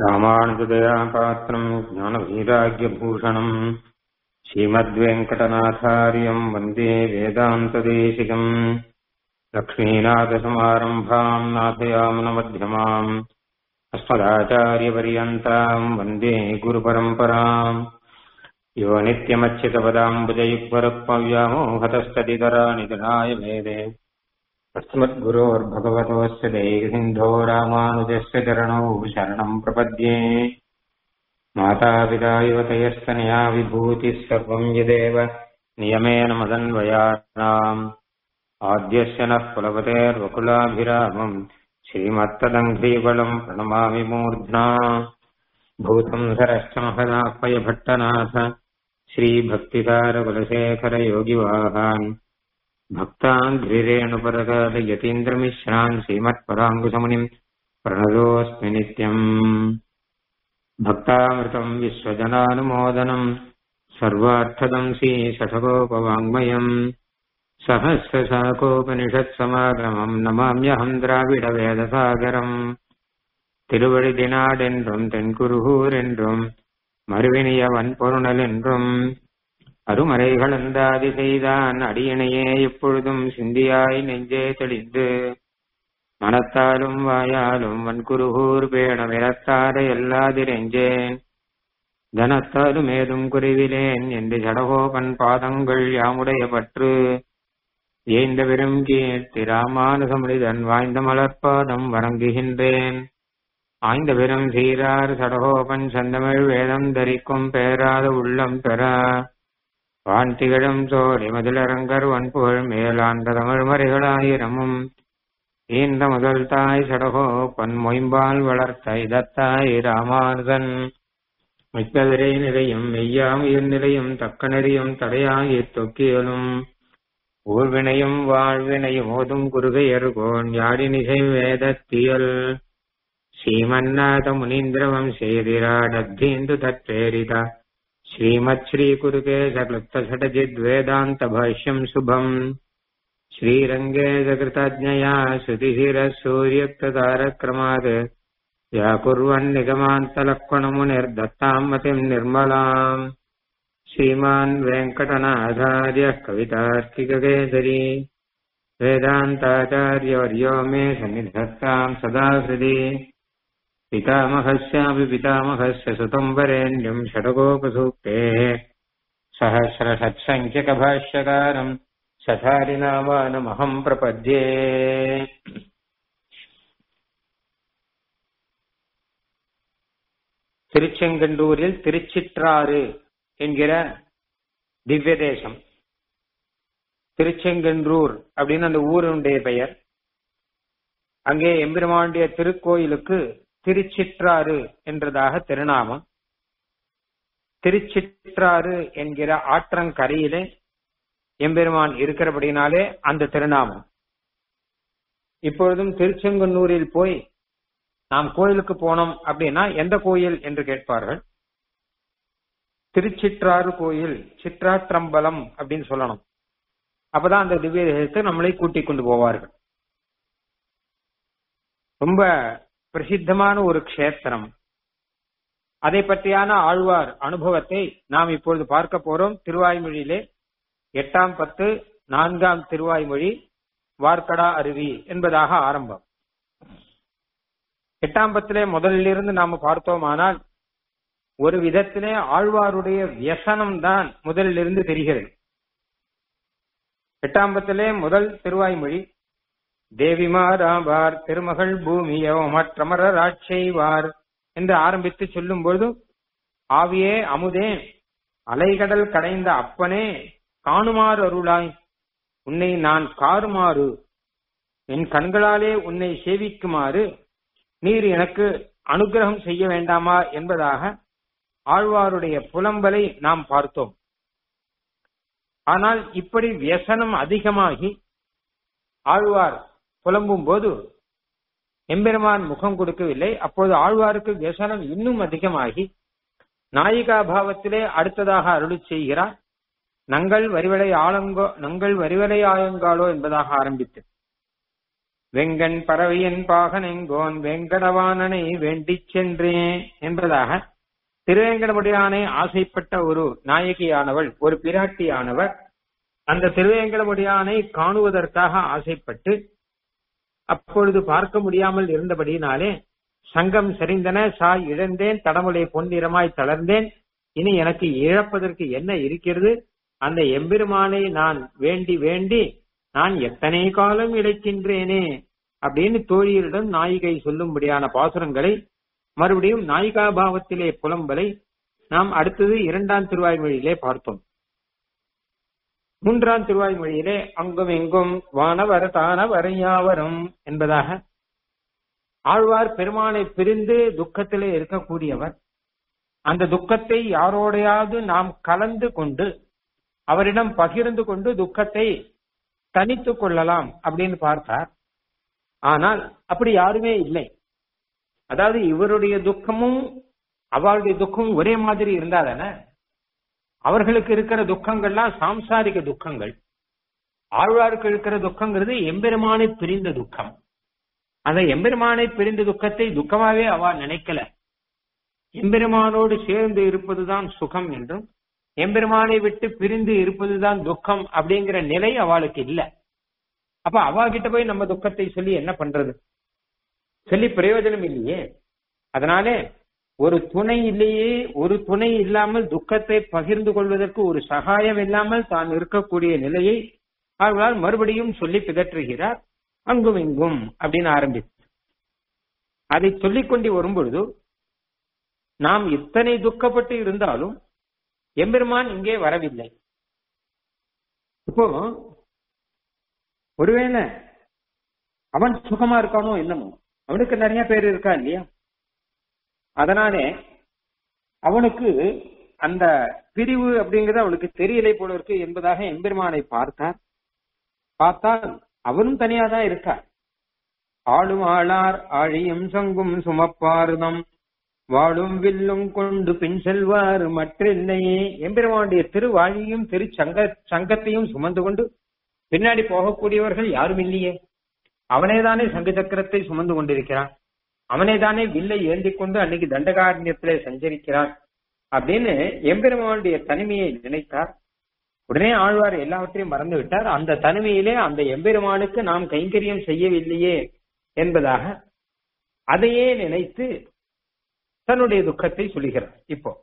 रामानुजदया पात्रम् ज्ञानवैराग्यभूषणम् श्रीमद्वेङ्कटनाथार्यम् वन्दे वेदान्तदेशिकम् लक्ष्मीनाथसमारम्भाम् नाथयामनमध्यमाम् अस्मदाचार्यपर्यन्ताम् वन्दे गुरुपरम्पराम् यो नित्यमच्युतपदाम्बुजयुग्मरुक्मव्यामोहतस्तदितराणि गणाय भेदे अस्मद्गुरोर्भगवतोऽस्य दैर्हिन्धो रामानुजस्य चरणौ शरणम् प्रपद्ये मातापिता युवतयस्तनया विभूतिः सर्वम् यदेव नियमेन मदन्वयानाम् आद्यस्य नः कुलपतेर्वकुलाभिरामम् श्रीमत्तदङ्घ्रीबलम् प्रणमामि मूर्ध्ना भूतम् सरश्च महदाह्वयभट्टनाथ श्रीभक्तिकारकुलशेखरयोगिवाहान् भक्ताङ्घ्रिरेणुपरकाल यतीन्द्रमिश्रान् श्रीमत्पराङ्कुशमुनिम् प्रणतोऽस्मि नित्यम् भक्तामृतम् विश्वजनानुमोदनम् सर्वार्थदम् श्रीशठकोपवाङ्मयम् सहस्रशाकोपनिषत्समागमम् नमाम्यहम् द्राविडवेदसागरम् திருவழிதினாடென்றும் தென்குருகூர் என்றும் மறுவினியவன் பொருணல் என்றும் அருமறைகளந்தாதி செய்தான் அடியினையே எப்பொழுதும் சிந்தியாய் நெஞ்சே தெளிந்து மனத்தாலும் வாயாலும் வன்குருகூர் பேணம் இனத்தார எல்லாதிரெஞ்சேன் தனத்தாலும் ஏதும் குறைவிலேன் என்று ஜடகோபன் பாதங்கள் யாமுடைய பற்று ஏந்த பெரும் கீர்த்தி ராமானுகமுடிதன் வாய்ந்த மலர்பாதம் வணங்குகின்றேன் ஆய்ந்த பெரும் சீரார் சடகோபன் சந்தமிழ் வேதம் தரிக்கும் பேராத உள்ளம் பெற வான் திகழும் சோழி மதிலரங்கர் வன்புகழ் மேலாண்ட தமிழ் மறைகளாயிரமும் ஈந்த முதல் தாய் சடகோ பன் மொயம்பால் வளர்த்த இதத்தாய் ராமானுதன் மிக்கதிரை நிலையும் மெய்யாம் நிலையும் தக்க நெறியும் தடையாகி தொக்கியலும் ஊர்வினையும் வாழ்வினையும் ஓதும் குருகையர்கோன் யாழினிசை வேதத்தியல் श्रीमन्नाथ मुनीन्द्रवंशेरिराडद्धीन्दु तत्प्रेरित श्रीमच्छ्रीकुरुकेशक्लुप्तषटजिद्वेदान्तभाष्यम् शुभम् श्रीरङ्गे सकृतज्ञया श्रुतिशिरः सूर्यक्ततारक्रमात् व्याकुर्वन्निगमान्तलक्ष्मणमुनिर्दत्ताम् मतिम् निर्मलाम् श्रीमान् वेङ्कटनाथार्यः कवितार्किककेसरी वेदान्ताचार्यवर्यो मे सन्निधत्ताम् सदा हृदि पितामहस्यापि पितामहस्य सुतम् वरेण्यम् षडगोपसूक्तेः सहस्रषट्सङ्ख्यकभाष्यकारम् सठारिनामानमहम् प्रपद्ये திருச்செங்கண்டூரில் திருச்சிற்றாறு என்கிற திவ்ய தேசம் திருச்செங்கன்றூர் அப்படின்னு அந்த ஊருடைய பெயர் அங்கே எம்பெருமானுடைய திருக்கோயிலுக்கு திருச்சிற்றாறு என்றதாக திருநாமம் திருச்சிற்றாறு என்கிற ஆற்றங்கரையிலே எம்பெருமான் இருக்கிறபடினாலே அந்த திருநாமம் இப்பொழுதும் திருச்செங்கன்னூரில் போய் நாம் கோயிலுக்கு போனோம் அப்படின்னா எந்த கோயில் என்று கேட்பார்கள் திருச்சிற்றாறு கோயில் சிற்றாற்றம்பலம் அப்படின்னு சொல்லணும் அப்பதான் அந்த திவ்ய தேசத்தை நம்மளை கூட்டிக் கொண்டு போவார்கள் ரொம்ப பிரசித்தமான ஒரு க்ஷேத்திரம் அதை பற்றியான ஆழ்வார் அனுபவத்தை நாம் இப்பொழுது பார்க்க போறோம் திருவாய்மொழியிலே எட்டாம் பத்து நான்காம் திருவாய்மொழி வார்க்கடா அருவி என்பதாக ஆரம்பம் எட்டாம் பத்திலே முதலிலிருந்து நாம பார்த்தோமானால் ஒரு விதத்திலே ஆழ்வாருடைய வியசனம் தான் முதலிலிருந்து தெரிகிறது எட்டாம்பத்திலே முதல் திருவாய்மொழி தேவிமாராவார் திருமகள் பூமியோ மற்றமர ராட்சைவார் என்று ஆரம்பித்து சொல்லும் பொழுது ஆவியே அமுதே அலைகடல் கடைந்த அப்பனே காணுமாறு அருளாய் உன்னை நான் காருமாறு என் கண்களாலே உன்னை சேவிக்குமாறு நீர் எனக்கு அனுகிரகம் செய்ய வேண்டாமா என்பதாக ஆழ்வாருடைய புலம்பலை நாம் பார்த்தோம் ஆனால் இப்படி வியசனம் அதிகமாகி ஆழ்வார் புலம்பும் போது எம்பெருமான் முகம் கொடுக்கவில்லை அப்போது ஆழ்வாருக்கு வியசனம் இன்னும் அதிகமாகி நாயிகா பாவத்திலே அடுத்ததாக அருளி செய்கிறார் நங்கள் வரிவலை ஆலங்கோ நங்கள் வரிவலை ஆயங்காலோ என்பதாக ஆரம்பித்து வெங்கண் பறவையன் பாகனெங்கோன் வெங்கடவானனை வேண்டிச் சென்றேன் என்பதாக திருவேங்கடமுடியானை ஆசைப்பட்ட ஒரு நாயகியானவள் ஒரு பிராட்டியானவர் அந்த திருவேங்கடமுடியானை காணுவதற்காக ஆசைப்பட்டு அப்பொழுது பார்க்க முடியாமல் இருந்தபடியினாலே சங்கம் சரிந்தன சாய் இழந்தேன் தடமுலை பொன்னிறமாய் தளர்ந்தேன் இனி எனக்கு இழப்பதற்கு என்ன இருக்கிறது அந்த எம்பெருமானை நான் வேண்டி வேண்டி நான் எத்தனை காலம் இழைக்கின்றேனே அப்படின்னு தோழியரிடம் நாயிகை சொல்லும்படியான பாசுரங்களை மறுபடியும் நாயிகா பாவத்திலே புலம்பலை நாம் அடுத்தது இரண்டாம் திருவாய்மொழியிலே பார்த்தோம் மூன்றாம் திருவாய்மொழியிலே அங்கும் எங்கும் வானவர் தானவர் யாவரும் என்பதாக ஆழ்வார் பெருமானை பிரிந்து துக்கத்திலே இருக்கக்கூடியவர் அந்த துக்கத்தை யாரோடையாவது நாம் கலந்து கொண்டு அவரிடம் பகிர்ந்து கொண்டு துக்கத்தை தனித்துக் கொள்ளலாம் அப்படின்னு பார்த்தார் ஆனால் அப்படி யாருமே இல்லை அதாவது இவருடைய துக்கமும் அவளுடைய துக்கமும் ஒரே மாதிரி இருந்தாதானே அவர்களுக்கு இருக்கிற துக்கங்கள்லாம் சாம்சாரிக துக்கங்கள் ஆழ்வாருக்கு இருக்கிற துக்கங்கிறது எம்பெருமானை பிரிந்த துக்கம் அந்த எம்பெருமானை பிரிந்த துக்கத்தை துக்கமாவே அவ நினைக்கல எம்பெருமானோடு சேர்ந்து இருப்பதுதான் சுகம் என்றும் எம்பெருமானை விட்டு பிரிந்து இருப்பதுதான் துக்கம் அப்படிங்கிற நிலை அவளுக்கு இல்ல அப்ப அவ கிட்ட போய் நம்ம துக்கத்தை சொல்லி என்ன பண்றது சொல்லி பிரயோஜனம் இல்லையே அதனாலே ஒரு துணை இல்லையே ஒரு துணை இல்லாமல் துக்கத்தை பகிர்ந்து கொள்வதற்கு ஒரு சகாயம் இல்லாமல் தான் இருக்கக்கூடிய நிலையை அவர்களால் மறுபடியும் சொல்லி பிதற்றுகிறார் அங்கும் இங்கும் அப்படின்னு ஆரம்பித்து அதை சொல்லிக் கொண்டு வரும்பொழுது நாம் இத்தனை துக்கப்பட்டு இருந்தாலும் எம்பெருமான் இங்கே வரவில்லை இப்போ ஒருவேளை அவன் சுகமா இருக்கானோ என்னமோ அவனுக்கு நிறைய பேர் இருக்கா இல்லையா அதனாலே அவனுக்கு அந்த பிரிவு அப்படிங்கிறது அவனுக்கு தெரியலை போல இருக்கு என்பதாக எம்பெருமானை பார்த்தார் பார்த்தால் அவனும் தனியா தான் இருக்கார் ஆளும் ஆளார் ஆழியும் சங்கும் சுமப்பாருதம் வாழும் வில்லும் கொண்டு பின் செல்வார் மற்றில்லையே எம்பெருமானுடைய திருவாழியும் திரு சங்க சங்கத்தையும் சுமந்து கொண்டு பின்னாடி போகக்கூடியவர்கள் யாரும் இல்லையே அவனேதானே சங்க சக்கரத்தை சுமந்து கொண்டிருக்கிறான் அவனேதானே வில்லை ஏந்தி கொண்டு அன்னைக்கு தண்டகாரண்யத்திலே சஞ்சரிக்கிறான் அப்படின்னு எம்பெருமானுடைய தனிமையை நினைத்தார் உடனே ஆழ்வார் எல்லாவற்றையும் மறந்து விட்டார் அந்த தனிமையிலே அந்த எம்பெருமானுக்கு நாம் கைங்கரியம் செய்யவில்லையே என்பதாக அதையே நினைத்து தன்னுடைய துக்கத்தை சொல்லுகிறார் இப்போ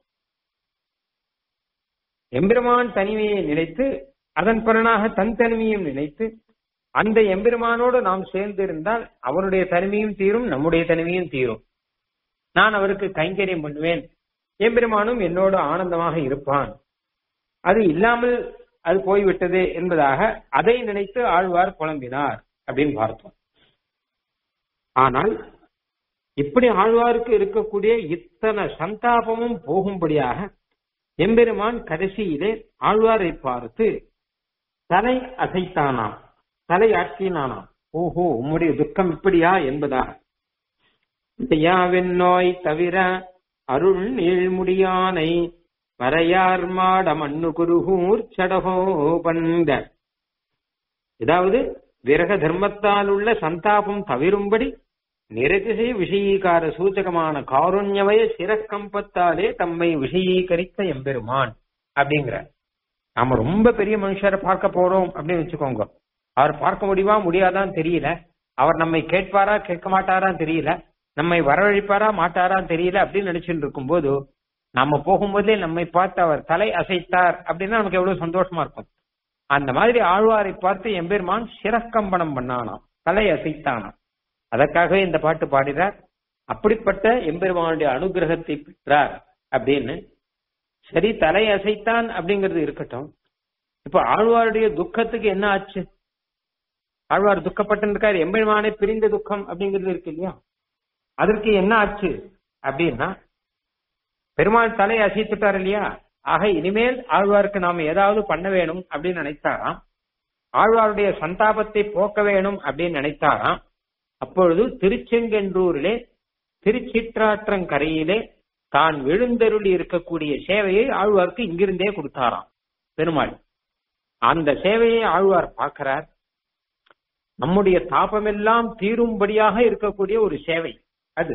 எம்பெருமான் தனிமையை நினைத்து அதன் பலனாக தன் தனிமையும் நினைத்து அந்த எம்பெருமானோடு நாம் சேர்ந்து இருந்தால் அவனுடைய தனிமையும் தீரும் நம்முடைய தனிமையும் தீரும் நான் அவருக்கு கைங்கரியம் பண்ணுவேன் எம்பெருமானும் என்னோடு ஆனந்தமாக இருப்பான் அது இல்லாமல் அது போய்விட்டது என்பதாக அதை நினைத்து ஆழ்வார் புலம்பினார் அப்படின்னு பார்த்தோம் ஆனால் இப்படி ஆழ்வாருக்கு இருக்கக்கூடிய இத்தனை சந்தாபமும் போகும்படியாக எம்பெருமான் கடைசியிலே ஆழ்வாரை பார்த்து தலை அசைத்தானாம் தலை ஆக்கினானாம் ஓஹோ உம்முடைய துக்கம் இப்படியா என்பதாக யாவென் தவிர அருள் நீழ்முடியானை வரையார் மாட மண்ணு குருகூர் சடகோ பந்த ஏதாவது விரக தர்மத்தால் உள்ள சந்தாபம் தவிரும்படி நிரதிசை விஷயீகார சூச்சகமான காருண்யவய சிறக்கம்பத்தாலே தம்மை விஷயீகரித்த எம்பெருமான் அப்படிங்கிற நாம ரொம்ப பெரிய மனுஷரை பார்க்க போறோம் அப்படின்னு வச்சுக்கோங்க அவர் பார்க்க முடியுமா முடியாதான்னு தெரியல அவர் நம்மை கேட்பாரா கேட்க மாட்டாரான்னு தெரியல நம்மை வரவழைப்பாரா மாட்டாரான்னு தெரியல அப்படின்னு நினைச்சுட்டு இருக்கும்போது நம்ம போகும்போதே நம்மை பார்த்து அவர் தலை அசைத்தார் அப்படின்னா நமக்கு எவ்வளவு சந்தோஷமா இருக்கும் அந்த மாதிரி ஆழ்வாரை பார்த்து எம்பெருமான் சிறக்கம்பனம் பண்ணானாம் தலை அசைத்தானாம் அதற்காகவே இந்த பாட்டு பாடினார் அப்படிப்பட்ட எம்பெருமானுடைய அனுகிரகத்தை பெற்றார் அப்படின்னு சரி தலை அசைத்தான் அப்படிங்கிறது இருக்கட்டும் இப்ப ஆழ்வாருடைய துக்கத்துக்கு என்ன ஆச்சு ஆழ்வார் துக்கப்பட்டிருக்காரு எம்பெருமானை பிரிந்த துக்கம் அப்படிங்கிறது இருக்கு இல்லையா அதற்கு என்ன ஆச்சு அப்படின்னா பெருமாள் தலை அசைத்துட்டார் இல்லையா ஆக இனிமேல் ஆழ்வாருக்கு நாம ஏதாவது பண்ண வேணும் அப்படின்னு நினைத்தாராம் ஆழ்வாருடைய சந்தாபத்தை போக்க வேணும் அப்படின்னு நினைத்தாராம் அப்பொழுது திருச்செங்கன்றூரிலே திருச்சிற்றாற்றங்கரையிலே தான் விழுந்தருளி இருக்கக்கூடிய சேவையை ஆழ்வார்க்கு இங்கிருந்தே கொடுத்தாராம் பெருமாள் அந்த சேவையை ஆழ்வார் பார்க்கிறார் நம்முடைய தாபமெல்லாம் தீரும்படியாக இருக்கக்கூடிய ஒரு சேவை அது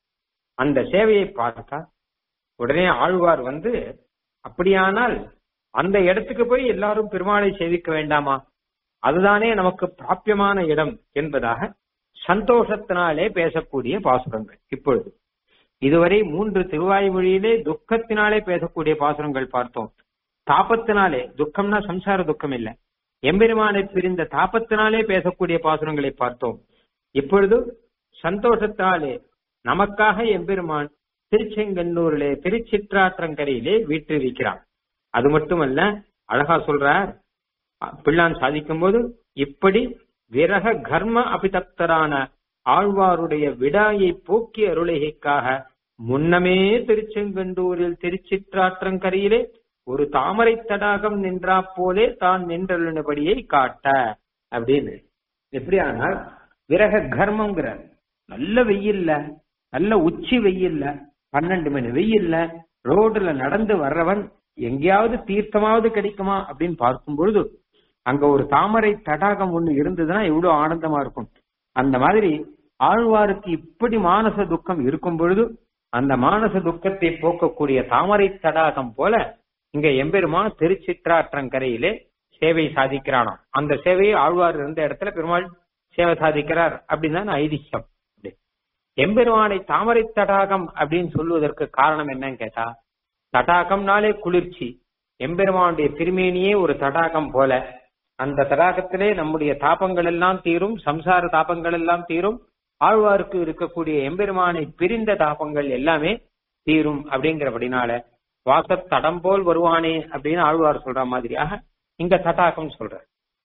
அந்த சேவையை பார்த்தா உடனே ஆழ்வார் வந்து அப்படியானால் அந்த இடத்துக்கு போய் எல்லாரும் பெருமாளை சேவிக்க வேண்டாமா அதுதானே நமக்கு பிராபியமான இடம் என்பதாக சந்தோஷத்தினாலே பேசக்கூடிய பாசுரங்கள் இப்பொழுது இதுவரை மூன்று திருவாய்மொழியிலே துக்கத்தினாலே பேசக்கூடிய பாசுரங்கள் பார்த்தோம் தாபத்தினாலே துக்கம்னா சம்சார துக்கம் இல்ல எம்பெருமானை பிரிந்த தாபத்தினாலே பேசக்கூடிய பாசுரங்களை பார்த்தோம் இப்பொழுது சந்தோஷத்தாலே நமக்காக எம்பெருமான் திருச்செங்கன்னூரிலே திருச்சிற்றாற்றங்கரையிலே வீற்றிருக்கிறான் அது மட்டுமல்ல அழகா சொல்றார் பிள்ளான் சாதிக்கும் போது இப்படி விரக கர்ம அபிதப்தரான ஆழ்வாருடைய விடாயை போக்கி அருளைகைக்காக முன்னமே திருச்செங்கண்டூரில் திருச்சிற்றாற்றங்கரையிலே ஒரு தாமரை தடாகம் நின்றா போலே தான் நின்றபடியை காட்ட அப்படின்னு எப்படியானால் விரக கர்மங்கிறார் நல்ல வெயில்ல நல்ல உச்சி வெயில்ல பன்னெண்டு மணி வெயில்ல ரோடுல நடந்து வர்றவன் எங்கேயாவது தீர்த்தமாவது கிடைக்குமா அப்படின்னு பார்க்கும் பொழுது அங்க ஒரு தாமரை தடாகம் ஒண்ணு இருந்ததுன்னா எவ்வளவு ஆனந்தமா இருக்கும் அந்த மாதிரி ஆழ்வாருக்கு இப்படி மானச துக்கம் இருக்கும் பொழுது அந்த மானச துக்கத்தை போக்கக்கூடிய தாமரை தடாகம் போல இங்க எம்பெருமான் திருச்சிற்றாற்றங்கரையிலே சேவை சாதிக்கிறானாம் அந்த சேவையை ஆழ்வார் இருந்த இடத்துல பெருமாள் சேவை சாதிக்கிறார் அப்படின்னு தான் ஐதிஹ்யம் எம்பெருமானை தாமரை தடாகம் அப்படின்னு சொல்லுவதற்கு காரணம் என்னன்னு கேட்டா தடாகம்னாலே குளிர்ச்சி எம்பெருமானுடைய திருமேனியே ஒரு தடாகம் போல அந்த தடாகத்திலே நம்முடைய தாபங்கள் எல்லாம் தீரும் சம்சார தாபங்கள் எல்லாம் தீரும் ஆழ்வாருக்கு இருக்கக்கூடிய எம்பெருமானை பிரிந்த தாபங்கள் எல்லாமே தீரும் அப்படிங்கிறபடினால வாசத்தடம் போல் வருவானே அப்படின்னு ஆழ்வார் சொல்ற மாதிரியாக இங்க தடாகம் சொல்ற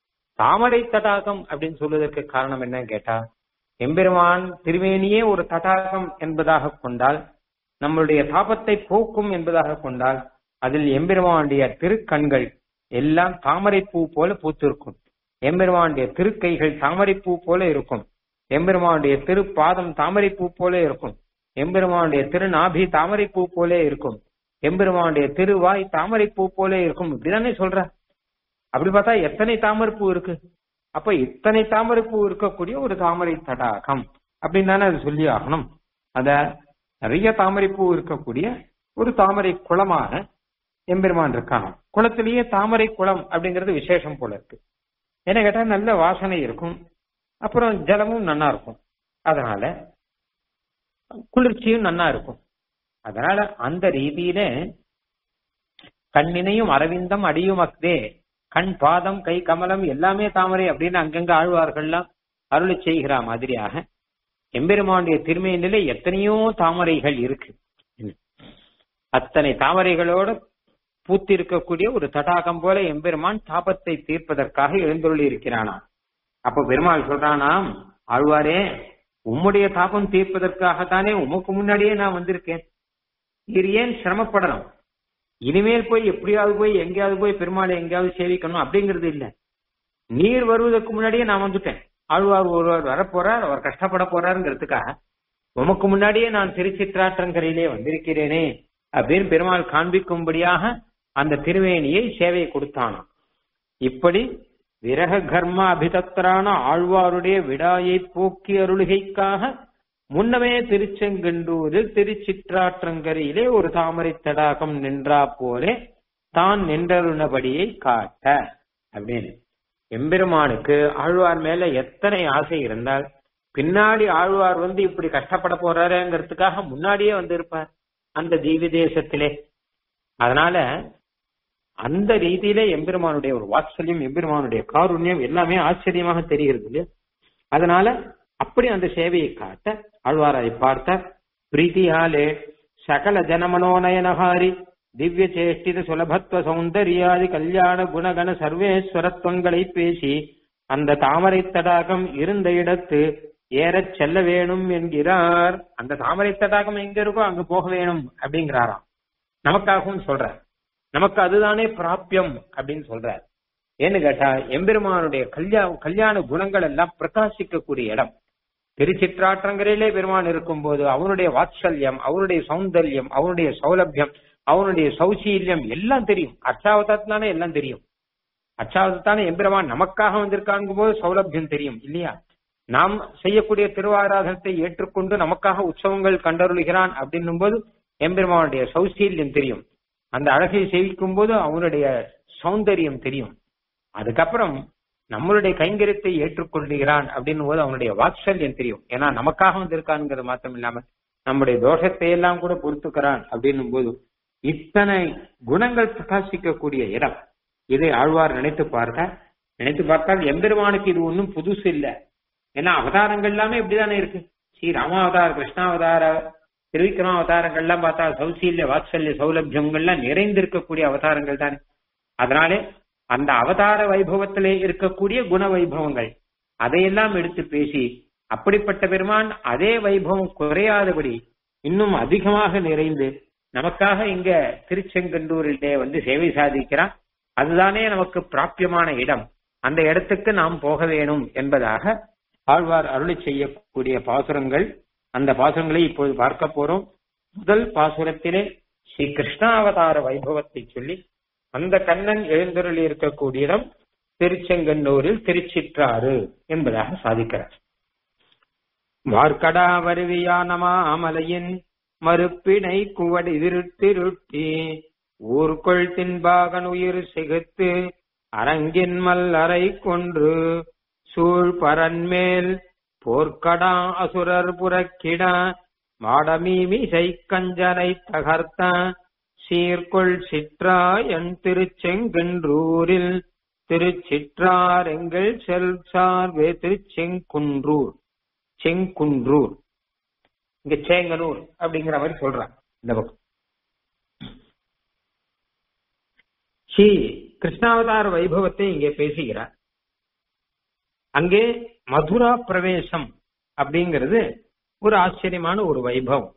தாமரை தடாகம் அப்படின்னு சொல்வதற்கு காரணம் என்னன்னு கேட்டா எம்பெருமான் திருமேனியே ஒரு தடாகம் என்பதாக கொண்டால் நம்மளுடைய தாபத்தை போக்கும் என்பதாக கொண்டால் அதில் எம்பெருமானுடைய திருக்கண்கள் எல்லாம் தாமரை பூ போல பூத்திருக்கும் எம்பெருமானுடைய திருக்கைகள் தாமரை பூ போல இருக்கும் எம்பெருமானுடைய திருப்பாதம் தாமரை பூ போல இருக்கும் எம்பெருமானுடைய திருநாபி தாமரை பூ போல இருக்கும் எம்பெருமானுடைய திருவாய் தாமரை பூ போல இருக்கும் இப்படிதானே சொல்ற அப்படி பார்த்தா எத்தனை தாமரை பூ இருக்கு அப்ப இத்தனை தாமரை பூ இருக்கக்கூடிய ஒரு தாமரை தடாகம் அப்படின்னு தானே அது சொல்லி ஆகணும் அத நிறைய தாமரை பூ இருக்கக்கூடிய ஒரு தாமரை குளமான எம்பெருமான் இருக்காங்க குளத்திலேயே தாமரை குளம் அப்படிங்கிறது விசேஷம் போல இருக்கு என்ன கேட்டா நல்ல வாசனை இருக்கும் அப்புறம் ஜலமும் நன்னா இருக்கும் அதனால குளிர்ச்சியும் நன்னா இருக்கும் அதனால அந்த ரீதியில கண்ணினையும் அரவிந்தம் அடியும் அக்தே கண் பாதம் கை கமலம் எல்லாமே தாமரை அப்படின்னு அங்கங்க ஆழ்வார்கள்லாம் அருளை செய்கிற மாதிரியாக எம்பெருமானுடைய திருமையிலே எத்தனையோ தாமரைகள் இருக்கு அத்தனை தாமரைகளோட பூத்திருக்கக்கூடிய ஒரு தடாகம் போல எம்பெருமான் தாபத்தை தீர்ப்பதற்காக எழுந்துள்ளி இருக்கிறானா அப்ப பெருமாள் சொல்றானாம் ஆழ்வாரே உம்முடைய தாபம் தீர்ப்பதற்காகத்தானே உமக்கு முன்னாடியே நான் வந்திருக்கேன் நீர் ஏன் சிரமப்படணும் இனிமேல் போய் எப்படியாவது போய் எங்கேயாவது போய் பெருமாளை எங்கேயாவது சேவிக்கணும் அப்படிங்கிறது இல்ல நீர் வருவதற்கு முன்னாடியே நான் வந்துட்டேன் ஆழ்வார் ஒருவர் வரப்போறார் அவர் கஷ்டப்பட போறாருங்கிறதுக்காக உமக்கு முன்னாடியே நான் திருச்சிற்றாற்றங்கரையிலே வந்திருக்கிறேனே அப்படின்னு பெருமாள் காண்பிக்கும்படியாக அந்த திருவேணியை சேவை கொடுத்தானாம் இப்படி விரக கர்ம அபிதத்தரான ஆழ்வாருடைய விடாயை போக்கி அருளுகைக்காக முன்னமே திருச்செங்கண்டூரில் திருச்சிற்றாற்றங்கரையிலே ஒரு தாமரை தடாகம் நின்றா போலே தான் நின்றருணபடியை காட்ட அப்படின்னு எம்பெருமானுக்கு ஆழ்வார் மேல எத்தனை ஆசை இருந்தால் பின்னாடி ஆழ்வார் வந்து இப்படி கஷ்டப்பட போறாருங்கிறதுக்காக முன்னாடியே வந்திருப்பார் அந்த தீவி தேசத்திலே அதனால அந்த ரீதியிலே எம்பெருமானுடைய ஒரு வாத்சல்யம் எம்பெருமானுடைய காருண்யம் எல்லாமே ஆச்சரியமாக தெரிகிறது இல்லையா அதனால அப்படி அந்த சேவையை காட்ட ஆழ்வார் அதை பார்த்தார் பிரீத்தியாலே சகல ஜனமனோநயனகாரி திவ்ய சேஷ்டித சுலபத்வ சௌந்தர்யாதி கல்யாண குணகண சர்வேஸ்வரத்துவங்களை பேசி அந்த தாமரை தடாகம் இருந்த இடத்து ஏறச் செல்ல வேணும் என்கிறார் அந்த தாமரை தடாகம் எங்க இருக்கோ அங்க போக வேணும் அப்படிங்கிறாராம் நமக்காகவும் சொல்றார் நமக்கு அதுதானே பிராபியம் அப்படின்னு சொல்றார் ஏன்னு கேட்டா எம்பெருமானுடைய கல்யாண கல்யாண குணங்கள் எல்லாம் பிரகாசிக்கக்கூடிய இடம் திருச்சிற்றாற்றங்கரையிலே பெருமான் இருக்கும்போது அவனுடைய வாத்சல்யம் அவனுடைய சௌந்தர்யம் அவனுடைய சௌலபியம் அவனுடைய சௌசீல்யம் எல்லாம் தெரியும் அர்ச்சாவதாத்தினாலே எல்லாம் தெரியும் அச்சாவதான எம்பெருமான் நமக்காக வந்திருக்காங்கும் போது சௌலபியம் தெரியும் இல்லையா நாம் செய்யக்கூடிய திருவாராதனத்தை ஏற்றுக்கொண்டு நமக்காக உற்சவங்கள் கண்டருளுகிறான் அப்படின்னும் போது எம்பெருமானுடைய சௌசீல்யம் தெரியும் அந்த அழகை சேவிக்கும் போது அவனுடைய சௌந்தரியம் தெரியும் அதுக்கப்புறம் நம்மளுடைய கைங்கரியத்தை ஏற்றுக்கொள்கிறான் அப்படின்னும் போது அவனுடைய வாத்சல்யம் தெரியும் ஏன்னா நமக்காக வந்திருக்கான்ங்கிறது மாத்திரம் இல்லாம நம்முடைய தோஷத்தை எல்லாம் கூட பொறுத்துக்கிறான் அப்படின்னும் போது இத்தனை குணங்கள் பிரகாசிக்கக்கூடிய இடம் இதை ஆழ்வார் நினைத்து பார்க்க நினைத்து பார்த்தால் எம்பெருமானுக்கு இது ஒன்றும் புதுசு இல்லை ஏன்னா அவதாரங்கள் எல்லாமே இப்படிதானே இருக்கு ஸ்ரீ ராமாவதார கிருஷ்ணாவதார திருவிக்ரம அவதாரங்கள் எல்லாம் பார்த்தா சௌசீல்ய வாத்சல்ய சௌலபியங்கள்லாம் நிறைந்திருக்கக்கூடிய அவதாரங்கள் தானே அதனாலே அந்த அவதார வைபவத்திலே இருக்கக்கூடிய குண வைபவங்கள் அதையெல்லாம் எடுத்து பேசி அப்படிப்பட்ட பெருமான் அதே வைபவம் குறையாதபடி இன்னும் அதிகமாக நிறைந்து நமக்காக இங்க திருச்செங்கண்டூரிலே வந்து சேவை சாதிக்கிறான் அதுதானே நமக்கு பிராபியமான இடம் அந்த இடத்துக்கு நாம் போக வேணும் என்பதாக ஆழ்வார் அருளி செய்யக்கூடிய பாசுரங்கள் அந்த பாசுரங்களை இப்போது பார்க்க போறோம் முதல் பாசுரத்திலே ஸ்ரீ கிருஷ்ணாவதார வைபவத்தை சொல்லி அந்த கண்ணன் எழுந்தருளி இருக்கக்கூடிய இடம் திருச்செங்கன்னூரில் திருச்சிற்றாறு என்பதாக சாதிக்கிறார் வார்க்கடா வருவியானமா அமலையின் மறுப்பினை குவடி திருட்டிருட்டி ஊர்கொள் தின்பாகன் உயிர் சிகுத்து அரங்கின் மல்லரை கொன்று சூழ் பரன்மேல் போர்க்கடா அசுரர் புறக்கிட மாடமீமிசை கஞ்சனை தகர்த்த சீர்கொள் சிற்றாயன் திருச்செங்கன்றூரில் திருச்சிற்றார் எங்கள் செல் சார்பே திருச்செங்குன்றூர் செங்குன்றூர் இங்க சேங்கனூர் அப்படிங்கிற மாதிரி சொல்றாங்க இந்த பக்கம் ஸ்ரீ கிருஷ்ணாவதார வைபவத்தை இங்கே பேசுகிறார் அங்கே மதுரா பிரவேசம் அப்படிங்கிறது ஒரு ஆச்சரியமான ஒரு வைபவம்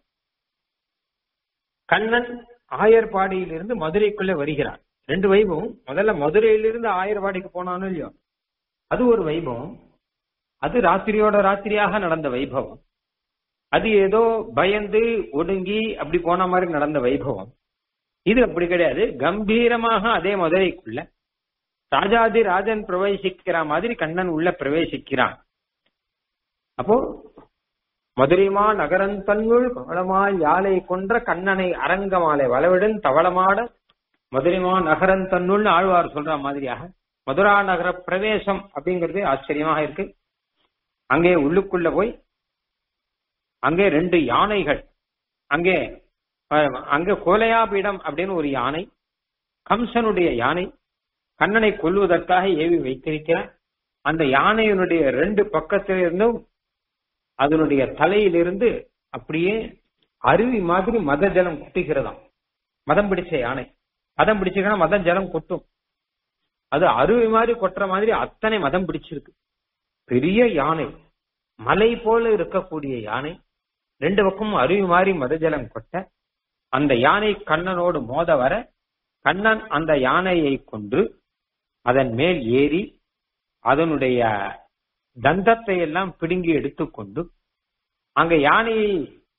கண்ணன் ஆயர்பாடியிலிருந்து மதுரைக்குள்ள வருகிறார் ரெண்டு வைபவம் முதல்ல மதுரையிலிருந்து ஆயர்பாடிக்கு போனானோ இல்லையோ அது ஒரு வைபவம் அது ராத்திரியோட ராத்திரியாக நடந்த வைபவம் அது ஏதோ பயந்து ஒடுங்கி அப்படி போன மாதிரி நடந்த வைபவம் இது அப்படி கிடையாது கம்பீரமாக அதே மதுரைக்குள்ள ராஜாதி ராஜன் பிரவேசிக்கிற மாதிரி கண்ணன் உள்ள பிரவேசிக்கிறான் அப்போ மதுரைமா நகரன் தன்னுள் கவளமாய் யாழை கொன்ற கண்ணனை அரங்கமாலை வளவிடன் தவளமாட மதுரைமா நகரன் தன்னுள் ஆழ்வார் சொல்ற மாதிரியாக மதுரா நகர பிரவேசம் அப்படிங்கிறது ஆச்சரியமாக இருக்கு அங்கே உள்ளுக்குள்ள போய் அங்கே ரெண்டு யானைகள் அங்கே அங்கே கோலையாபீடம் அப்படின்னு ஒரு யானை கம்சனுடைய யானை கண்ணனை கொல்வதற்காக ஏவி வைத்திருக்கிறார் அந்த யானையினுடைய ரெண்டு பக்கத்திலிருந்தும் அதனுடைய தலையிலிருந்து அப்படியே அருவி மாதிரி மத ஜலம் கொட்டுகிறதாம் மதம் பிடிச்ச யானை மதம் பிடிச்சிருக்கா மதம் ஜலம் கொட்டும் அது அருவி மாதிரி கொட்டுற மாதிரி அத்தனை மதம் பிடிச்சிருக்கு பெரிய யானை மலை போல இருக்கக்கூடிய யானை ரெண்டு பக்கமும் அருவி மாதிரி மத ஜலம் கொட்ட அந்த யானை கண்ணனோடு மோத வர கண்ணன் அந்த யானையை கொன்று அதன் மேல் ஏறி அதனுடைய தந்தத்தை எல்லாம் பிடுங்கி எடுத்துக்கொண்டு அங்க யானையை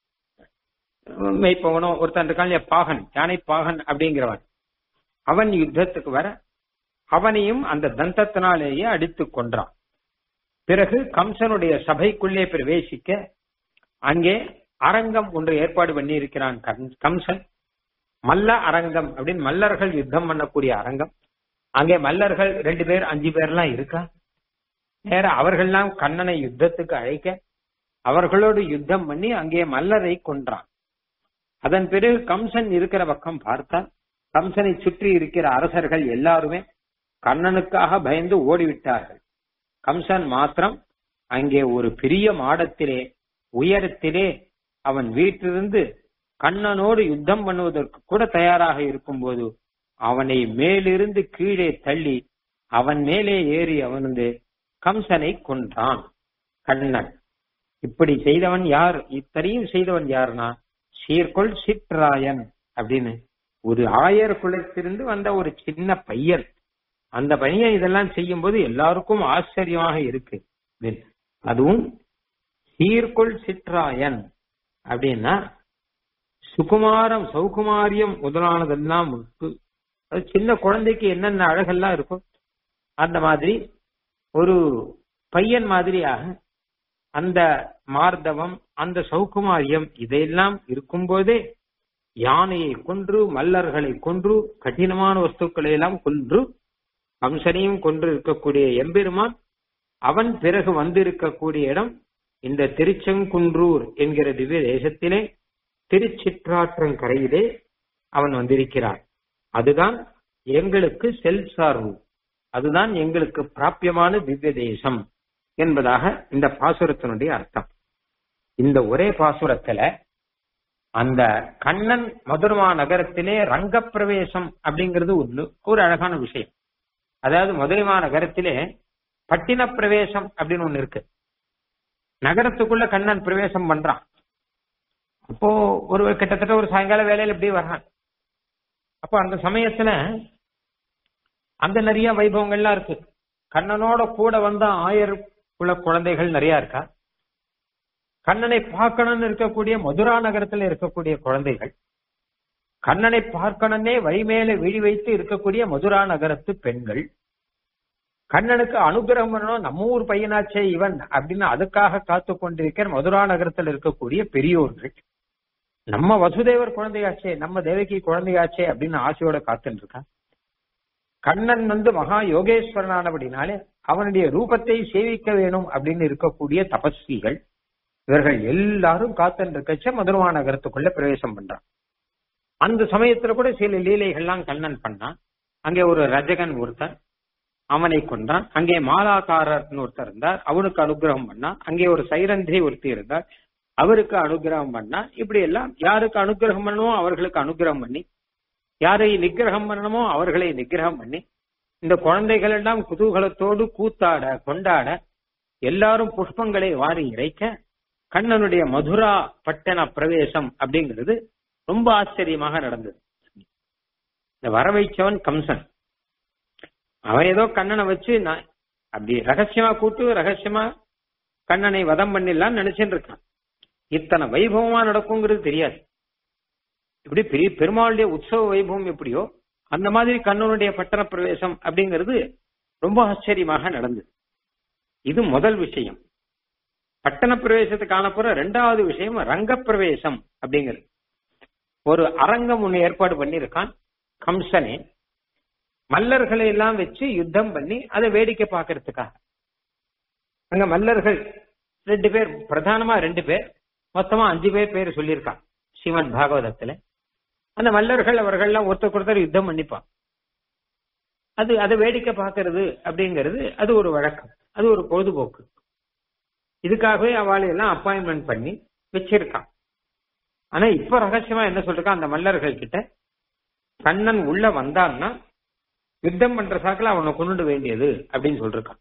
மேய்ப்பவனோ ஒருத்தன் இருக்கான் பாகன் யானை பாகன் அப்படிங்கிறவன் அவன் யுத்தத்துக்கு வர அவனையும் அந்த தந்தத்தினாலேயே அடித்து கொன்றான் பிறகு கம்சனுடைய சபைக்குள்ளே பிரவேசிக்க அங்கே அரங்கம் ஒன்று ஏற்பாடு பண்ணி இருக்கிறான் கம்சன் மல்ல அரங்கம் அப்படின்னு மல்லர்கள் யுத்தம் பண்ணக்கூடிய அரங்கம் அங்கே மல்லர்கள் ரெண்டு பேர் அஞ்சு பேர்லாம் இருக்கா நேர அவர்கள்லாம் கண்ணனை யுத்தத்துக்கு அழைக்க அவர்களோடு யுத்தம் பண்ணி அங்கே மல்லரை கொன்றான் அதன் பிறகு கம்சன் இருக்கிற பக்கம் பார்த்தா கம்சனை சுற்றி இருக்கிற அரசர்கள் எல்லாருமே கண்ணனுக்காக பயந்து ஓடிவிட்டார்கள் கம்சன் மாத்திரம் அங்கே ஒரு பெரிய மாடத்திலே உயரத்திலே அவன் வீட்டிலிருந்து கண்ணனோடு யுத்தம் பண்ணுவதற்கு கூட தயாராக இருக்கும்போது அவனை மேலிருந்து கீழே தள்ளி அவன் மேலே ஏறி அவன் வந்து கம்சனை கொன்றான் கண்ணன் இப்படி செய்தவன் யார் இத்தனையும் செய்தவன் யாருன்னா சீர்கொள் சிற்றாயன் அப்படின்னு ஒரு ஆயர் குலத்திலிருந்து வந்த ஒரு சின்ன பையன் அந்த பையன் இதெல்லாம் செய்யும் போது எல்லாருக்கும் ஆச்சரியமாக இருக்கு அதுவும் சீர்கொள் சிற்றாயன் அப்படின்னா சுகுமாரம் சௌகுமாரியம் முதலானதெல்லாம் இருக்கு அது சின்ன குழந்தைக்கு என்னென்ன அழகெல்லாம் இருக்கும் அந்த மாதிரி ஒரு பையன் மாதிரியாக அந்த மார்தவம் அந்த சௌகுமாரியம் இதையெல்லாம் இருக்கும்போதே யானையை கொன்று மல்லர்களை கொன்று கடினமான வஸ்துக்களை எல்லாம் கொன்று கம்சனையும் கொன்று இருக்கக்கூடிய எம்பெருமான் அவன் பிறகு வந்திருக்கக்கூடிய இடம் இந்த திருச்செங்குன்றூர் என்கிற திவ்ய தேசத்திலே திருச்சிற்றாற்றங்கரையிலே அவன் வந்திருக்கிறான் அதுதான் எங்களுக்கு செல் சார்பு அதுதான் எங்களுக்கு பிராபியமான திவ்ய தேசம் என்பதாக இந்த பாசுரத்தினுடைய அர்த்தம் இந்த ஒரே பாசுரத்துல அந்த கண்ணன் மதுரமா நகரத்திலே ரங்கப்பிரவேசம் அப்படிங்கிறது ஒண்ணு ஒரு அழகான விஷயம் அதாவது மதுரைமா நகரத்திலே பட்டின பிரவேசம் அப்படின்னு ஒண்ணு இருக்கு நகரத்துக்குள்ள கண்ணன் பிரவேசம் பண்றான் அப்போ ஒரு கிட்டத்தட்ட ஒரு சாயங்கால வேலையில இப்படி வர்றான் அப்போ அந்த சமயத்துல அங்க நிறைய வைபவங்கள்லாம் இருக்கு கண்ணனோட கூட வந்த ஆயர் குல குழந்தைகள் நிறைய இருக்கா கண்ணனை பார்க்கணும்னு இருக்கக்கூடிய மதுரா நகரத்துல இருக்கக்கூடிய குழந்தைகள் கண்ணனை பார்க்கணும்னே வழிமேல விழி வைத்து இருக்கக்கூடிய மதுரா நகரத்து பெண்கள் கண்ணனுக்கு அனுகிரகம் பண்ணணும் நம்ம ஊர் பையனாச்சே இவன் அப்படின்னு அதுக்காக காத்து கொண்டிருக்கிற மதுரா நகரத்தில் இருக்கக்கூடிய பெரியோர்கள் நம்ம வசுதேவர் குழந்தையாச்சே நம்ம தேவகி குழந்தையாச்சே அப்படின்னு ஆசையோட காத்துட்டு இருக்கான் கண்ணன் வந்து மகா யோகேஸ்வரனானபடினாலே அவனுடைய ரூபத்தை சேவிக்க வேணும் அப்படின்னு இருக்கக்கூடிய தபஸ்விகள் இவர்கள் எல்லாரும் காத்துட்டு இருக்கச்ச மதுரமா நகரத்துக்குள்ள பிரவேசம் பண்றான் அந்த சமயத்துல கூட சில லீலைகள்லாம் கண்ணன் பண்ணான் அங்கே ஒரு ரஜகன் ஒருத்தன் அவனை கொண்டான் அங்கே மாலாக்காரர்னு ஒருத்தர் இருந்தார் அவனுக்கு அனுகிரகம் பண்ணான் அங்கே ஒரு சைரந்தி ஒருத்தி இருந்தார் அவருக்கு அனுகிரகம் பண்ணா இப்படி எல்லாம் யாருக்கு அனுகிரகம் பண்ணணுமோ அவர்களுக்கு அனுகிரகம் பண்ணி யாரை நிகிரகம் பண்ணணுமோ அவர்களை நிகிரகம் பண்ணி இந்த குழந்தைகள் எல்லாம் குதூகலத்தோடு கூத்தாட கொண்டாட எல்லாரும் புஷ்பங்களை வாரி இறைக்க கண்ணனுடைய மதுரா பட்டண பிரவேசம் அப்படிங்கிறது ரொம்ப ஆச்சரியமாக நடந்தது இந்த வர வைச்சவன் கம்சன் அவன் ஏதோ கண்ணனை வச்சு நான் அப்படி ரகசியமா கூட்டு ரகசியமா கண்ணனை வதம் பண்ணிடலாம் நினைச்சுட்டு இருக்கான் இத்தனை வைபவமா நடக்குங்கிறது தெரியாது இப்படி பெரிய பெருமாளுடைய உற்சவ வைபவம் எப்படியோ அந்த மாதிரி கண்ணனுடைய பட்டண பிரவேசம் அப்படிங்கிறது ரொம்ப ஆச்சரியமாக நடந்தது இது முதல் விஷயம் பட்டண பிரவேசத்துக்கு காணப்போற ரெண்டாவது விஷயம் ரங்க பிரவேசம் அப்படிங்கிறது ஒரு அரங்கம் ஒண்ணு ஏற்பாடு பண்ணியிருக்கான் கம்சனே மல்லர்களை எல்லாம் வச்சு யுத்தம் பண்ணி அதை வேடிக்கை பார்க்கறதுக்காக அங்க மல்லர்கள் ரெண்டு பேர் பிரதானமா ரெண்டு பேர் மொத்தமா அஞ்சு பேர் பேர் சொல்லியிருக்கான் ஸ்ரீமத் பாகவதத்துல அந்த மல்லர்கள் அவர்கள்லாம் ஒருத்தருக்கு ஒருத்தர் யுத்தம் பண்ணிப்பான் அது அதை வேடிக்கை பார்க்கறது அப்படிங்கிறது அது ஒரு வழக்கம் அது ஒரு பொழுதுபோக்கு இதுக்காகவே அவளை எல்லாம் அப்பாயின்மெண்ட் பண்ணி வச்சிருக்கான் ஆனா இப்ப ரகசியமா என்ன சொல்றான் அந்த மல்லர்கள் கிட்ட கண்ணன் உள்ள வந்தான்னா யுத்தம் பண்ற சாக்கில் அவனை கொண்டுட வேண்டியது அப்படின்னு சொல்றான்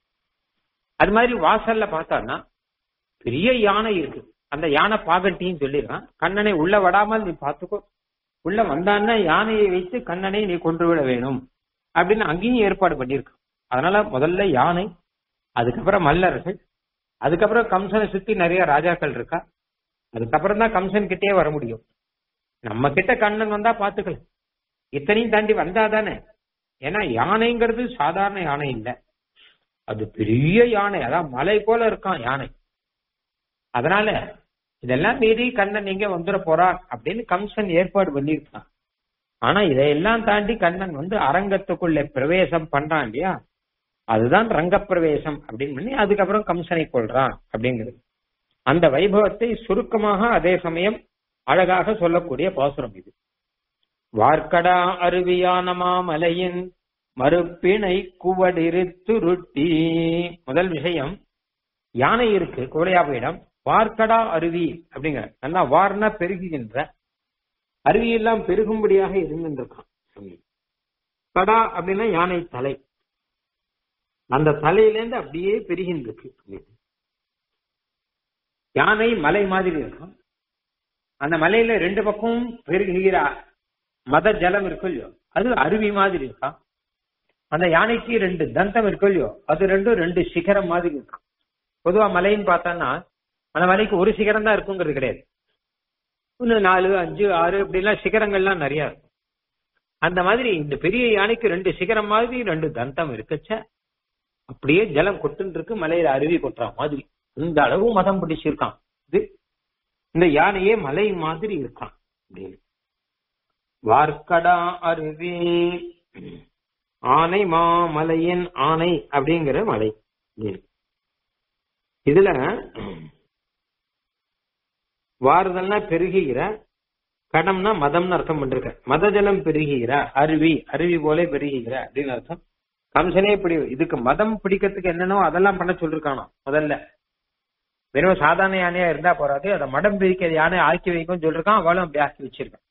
அது மாதிரி வாசல்ல பார்த்தான்னா பெரிய யானை இருக்கு அந்த யானை பாகட்டின்னு சொல்லிடுறான் கண்ணனை உள்ள விடாமல் நீ பார்த்துக்கோ உள்ள வந்தான்னா யானையை வைத்து கண்ணனை நீ கொன்று விட வேணும் அப்படின்னு அங்கேயும் ஏற்பாடு பண்ணியிருக்கான் அதனால முதல்ல யானை அதுக்கப்புறம் மல்லர்கள் அதுக்கப்புறம் கம்சனை சுத்தி நிறைய ராஜாக்கள் இருக்கா அதுக்கப்புறம் தான் கம்சன் கிட்டே வர முடியும் நம்ம கிட்ட கண்ணன் வந்தா பாத்துக்கலாம் இத்தனையும் தாண்டி வந்தாதானே ஏன்னா யானைங்கிறது சாதாரண யானை இல்லை அது பெரிய யானை அதான் மலை போல இருக்கான் யானை அதனால இதெல்லாம் மீறி கண்ணன் இங்க வந்துட போறான் அப்படின்னு கம்சன் ஏற்பாடு பண்ணியிருக்கான் ஆனா இதையெல்லாம் தாண்டி கண்ணன் வந்து அரங்கத்துக்குள்ள பிரவேசம் பண்றான் இல்லையா அதுதான் ரங்கப்பிரவேசம் அப்படின்னு பண்ணி அதுக்கப்புறம் கம்சனை கொள்றான் அப்படிங்கிறது அந்த வைபவத்தை சுருக்கமாக அதே சமயம் அழகாக சொல்லக்கூடிய பாசுரம் இது வார்க்கடா அருவியான மாமலையின் மறுப்பிணை குவடிருத்துருட்டி முதல் விஷயம் யானை இருக்கு குவளையாபையிடம் வார்க்கடா அருவி அப்படிங்கிற நல்லா வார்னா பெருகுகின்ற அருவியெல்லாம் பெருகும்படியாக இருந்துருக்கான் கடா அப்படின்னா யானை தலை அந்த தலையிலேருந்து அப்படியே பெருகின்றிருக்கு யானை மலை மாதிரி இருக்கும் அந்த மலையில ரெண்டு பக்கமும் பெருகிற மத ஜலம் இருக்கும் இல்லையோ அது அருவி மாதிரி இருக்கும் அந்த யானைக்கு ரெண்டு தந்தம் இருக்கும் இல்லையோ அது ரெண்டும் ரெண்டு சிகரம் மாதிரி இருக்கும் பொதுவா மலைன்னு பார்த்தோம்னா அந்த மலைக்கு ஒரு சிகரம் தான் இருக்குங்கிறது கிடையாது ஒன்று நாலு அஞ்சு ஆறு இப்படிலாம் சிகரங்கள்லாம் நிறைய இருக்கும் அந்த மாதிரி இந்த பெரிய யானைக்கு ரெண்டு சிகரம் மாதிரி ரெண்டு தந்தம் இருக்கச்ச அப்படியே ஜலம் கொட்டுன்னு இருக்கு மலையில அருவி கொட்டுற மாதிரி இந்த அளவு மதம் பிடிச்சிருக்கான் இது இந்த யானையே மலை மாதிரி இருக்கான் அப்படின்னு வார்க்கடா அருவி ஆனை மாமலையின் ஆனை அப்படிங்கிற மலை அப்படின்னு. இதுல வாறுதல்னா பெருகுகிற கடம்னா மதம்னு அர்த்தம் பண்ணிருக்க மத ஜலம் பெருகுகிற அருவி அருவி போல பெருகுகிற அப்படின்னு அர்த்தம் கம்சனே இப்படி இதுக்கு மதம் பிடிக்கிறதுக்கு என்னன்னோ அதெல்லாம் பண்ண சொல்லிருக்கானோ முதல்ல வெறும் சாதாரண யானையா இருந்தா போறாது அதை மடம் பிரிக்கிற யானை ஆக்கி வைக்கும் சொல்லிருக்கான் அவளும் அப்படி ஆக்கி வச்சிருக்கான்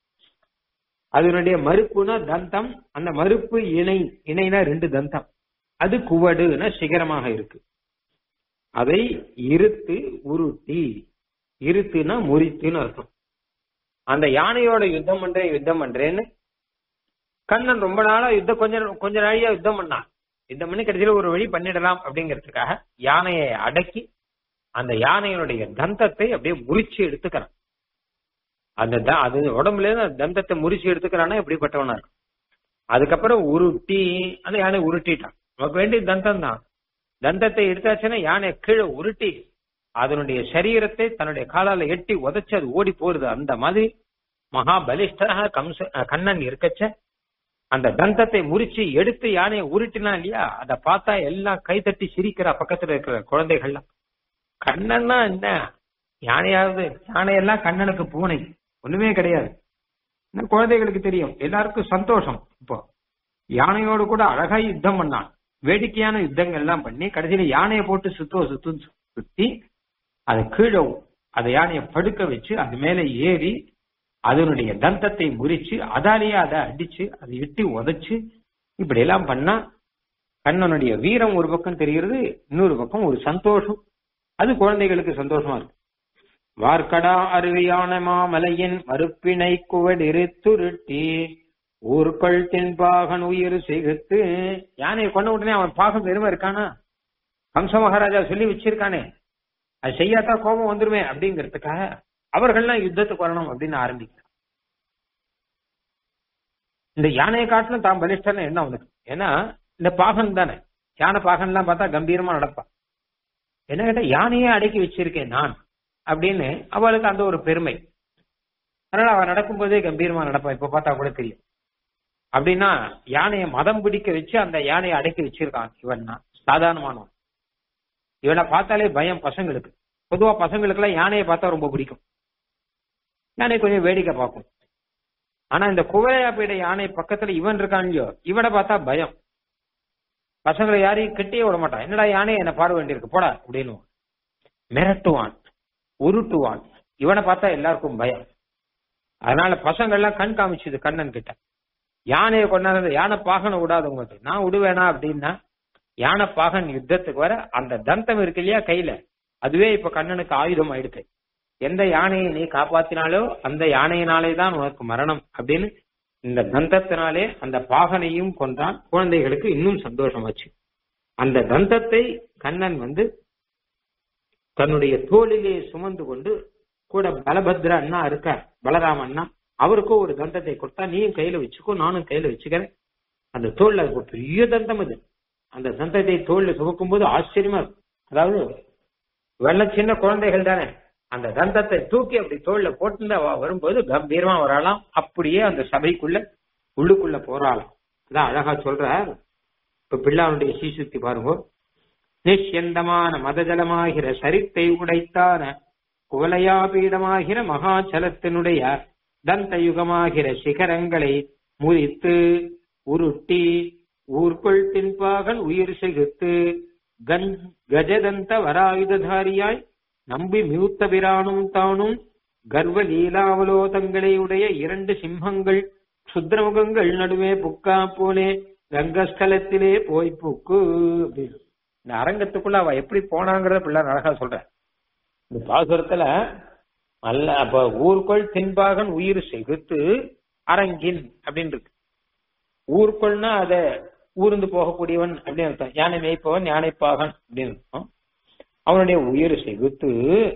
அதனுடைய மறுப்புனா தந்தம் அந்த மறுப்பு இணை இணைனா ரெண்டு தந்தம் அது குவடுனா சிகரமாக இருக்கு அதை இருத்து உருட்டி இருத்துனா முறித்துன்னு அர்த்தம் அந்த யானையோட யுத்தம் பண்றேன் யுத்தம் பண்றேன்னு கண்ணன் ரொம்ப நாளா யுத்தம் கொஞ்ச கொஞ்ச நாளையா யுத்தம் பண்ணான் யுத்தம் பண்ணி கடைசியில ஒரு வழி பண்ணிடலாம் அப்படிங்கிறதுக்காக யானையை அடக்கி அந்த யானையினுடைய தந்தத்தை அப்படியே முறிச்சு எடுத்துக்கிறான் அந்த த- அது உடம்புல இருந்து அந்த தந்தத்தை முறிச்சு எடுத்துக்கிறான்னா எப்படிப்பட்டவனா இருக்கும் அதுக்கப்புறம் உருட்டி அந்த யானை உருட்டிட்டான் நமக்கு வேண்டிய தந்தம் தான் தந்தத்தை எடுத்தாச்சுன்னா யானை கீழே உருட்டி அதனுடைய சரீரத்தை தன்னுடைய காலால எட்டி உதைச்சு அது ஓடி போறது அந்த மாதிரி மகா பலிஷ்டராக கம்ச அஹ் கண்ணன் இருக்கச்ச அந்த தந்தத்தை முறிச்சு எடுத்து யானையை உருட்டினா இல்லையா அதை பார்த்தா எல்லாம் கைதட்டி சிரிக்கிறா பக்கத்துல இருக்கிற குழந்தைகள்லாம் கண்ணன்னா என்ன யானையாவது யானையெல்லாம் கண்ணனுக்கு பூனை ஒண்ணுமே கிடையாது இன்னும் குழந்தைகளுக்கு தெரியும் எல்லாருக்கும் சந்தோஷம் இப்போ யானையோடு கூட அழகா யுத்தம் பண்ணான் வேடிக்கையான யுத்தங்கள் எல்லாம் பண்ணி கடைசியில யானையை போட்டு சுத்தோ சுத்து சுத்தி அதை கீழே அதை யானையை படுக்க வச்சு அது மேல ஏறி அதனுடைய தந்தத்தை முறிச்சு அதாலேயே அதை அடிச்சு அதை இட்டி உதைச்சு இப்படி எல்லாம் பண்ணா கண்ணனுடைய வீரம் ஒரு பக்கம் தெரிகிறது இன்னொரு பக்கம் ஒரு சந்தோஷம் அது குழந்தைகளுக்கு சந்தோஷமா இருக்கு வார்க்கடா அருவியான மாமலையின் மறுப்பினை குவடிருத்துருட்டி ஊர்கொள் தென்பாகன் உயிர் சிகித்து யானையை கொண்ட உடனே அவன் பாகம் பெருமை இருக்கானா கம்ச மகாராஜா சொல்லி வச்சிருக்கானே அது செய்யாதா கோபம் வந்துருமே அப்படிங்கிறதுக்காக அவர்கள்லாம் யுத்தத்துக்கு வரணும் அப்படின்னு ஆரம்பிக்கிறான் இந்த யானையை காட்டிலும் தான் பலிஷ்டன்னு என்ன அவனுக்கு ஏன்னா இந்த பாகன் தானே யானை பாகன்லாம் பார்த்தா கம்பீரமா நடப்பான் என்ன கேட்டா யானையே அடக்கி வச்சிருக்கேன் நான் அப்படின்னு அவளுக்கு அந்த ஒரு பெருமை அதனால அவன் நடக்கும்போதே கம்பீரமா நடப்பான் இப்ப பார்த்தா கூட தெரியும் அப்படின்னா யானையை மதம் பிடிக்க வச்சு அந்த யானையை அடக்கி வச்சிருக்கான் இவன் சாதாரணமானவன் இவனை பார்த்தாலே பயம் பசங்களுக்கு பொதுவா பசங்களுக்கு எல்லாம் யானையை பார்த்தா ரொம்ப பிடிக்கும் யானை கொஞ்சம் வேடிக்கை பார்க்கும் ஆனா இந்த குவலையாப்பேடை யானை பக்கத்துல இவன் இருக்கான் இல்லையோ இவனை பார்த்தா பயம் பசங்களை யாரையும் கிட்டே விட மாட்டான் என்னடா யானை என்ன பாட வேண்டியிருக்கு போடா அப்படின்னு மிரட்டுவான் உருட்டுவான் இவனை பார்த்தா எல்லாருக்கும் பயம் அதனால பசங்க எல்லாம் கண் காமிச்சுது கண்ணன் கிட்ட யானையை கொண்டாந்து யானை பாகனை விடாத உங்களுக்கு நான் விடுவேனா அப்படின்னா யானை பாகன் யுத்தத்துக்கு வர அந்த தந்தம் இருக்கு இல்லையா கையில அதுவே இப்ப கண்ணனுக்கு ஆயுதம் ஆயிடுச்சு எந்த யானையை நீ காப்பாத்தினாலோ அந்த யானையினாலே தான் உனக்கு மரணம் அப்படின்னு இந்த தந்தத்தினாலே அந்த பாகனையும் கொன்றான் குழந்தைகளுக்கு இன்னும் சந்தோஷமாச்சு அந்த தந்தத்தை கண்ணன் வந்து தன்னுடைய தோளிலே சுமந்து கொண்டு கூட பலபத்ர அண்ணா இருக்கார் பலராம அண்ணா அவருக்கும் ஒரு தந்தத்தை கொடுத்தா நீயும் கையில வச்சுக்கோ நானும் கையில வச்சுக்கிறேன் அந்த தோல்ல ஒரு பெரிய தந்தம் அது அந்த தந்தத்தை தோல்ல சுமக்கும் போது ஆச்சரியமா இருக்கும் அதாவது வெள்ள சின்ன குழந்தைகள் தானே அந்த தந்தத்தை தூக்கி அப்படி தோல்ல போட்டு அவ வரும்போது கம்பீரமா வராலாம் அப்படியே அந்த சபைக்குள்ள உள்ளுக்குள்ள போறாளாம் அதான் அழகா சொல்ற இப்ப பிள்ளாவுடைய சீசுத்தி பாருங்க நிஷ்யந்தமான மதஜலமாகிற சரித்தை உடைத்தான குவலையாபீடமாகிற மகாச்சலத்தினுடைய தந்த யுகமாகிற சிகரங்களை முறித்து உருட்டி ஊர்கொள் தின்பாகன் உயிர் செகுத்து கன் கஜதந்த வராயுததாரியாய் நம்பி மியூத்த பிரானும் தானும் கர்வ லீலாவலோதங்களை உடைய இரண்டு சிம்மங்கள் சுத்திரமுகங்கள் நடுவே புக்கா போலே கங்கஸ்தலத்திலே போய் புக்கு அப்படின்னு இந்த அரங்கத்துக்குள்ள அவ எப்படி போனாங்கிறத பிள்ளை அழகா சொல்ற இந்த பாசுரத்துல நல்ல அப்ப ஊர்கொள் தின்பாகன் உயிர் செகுத்து அரங்கின் அப்படின்னு இருக்கு ஊர்கொள்னா அத ஊர்ந்து போகக்கூடியவன் அப்படின்னு அர்த்தம் யானை மேய்ப்பவன் யானைப்பாகன் அப்படின்னு அர்த்தம் அவனுடைய உயிர் செகுத்து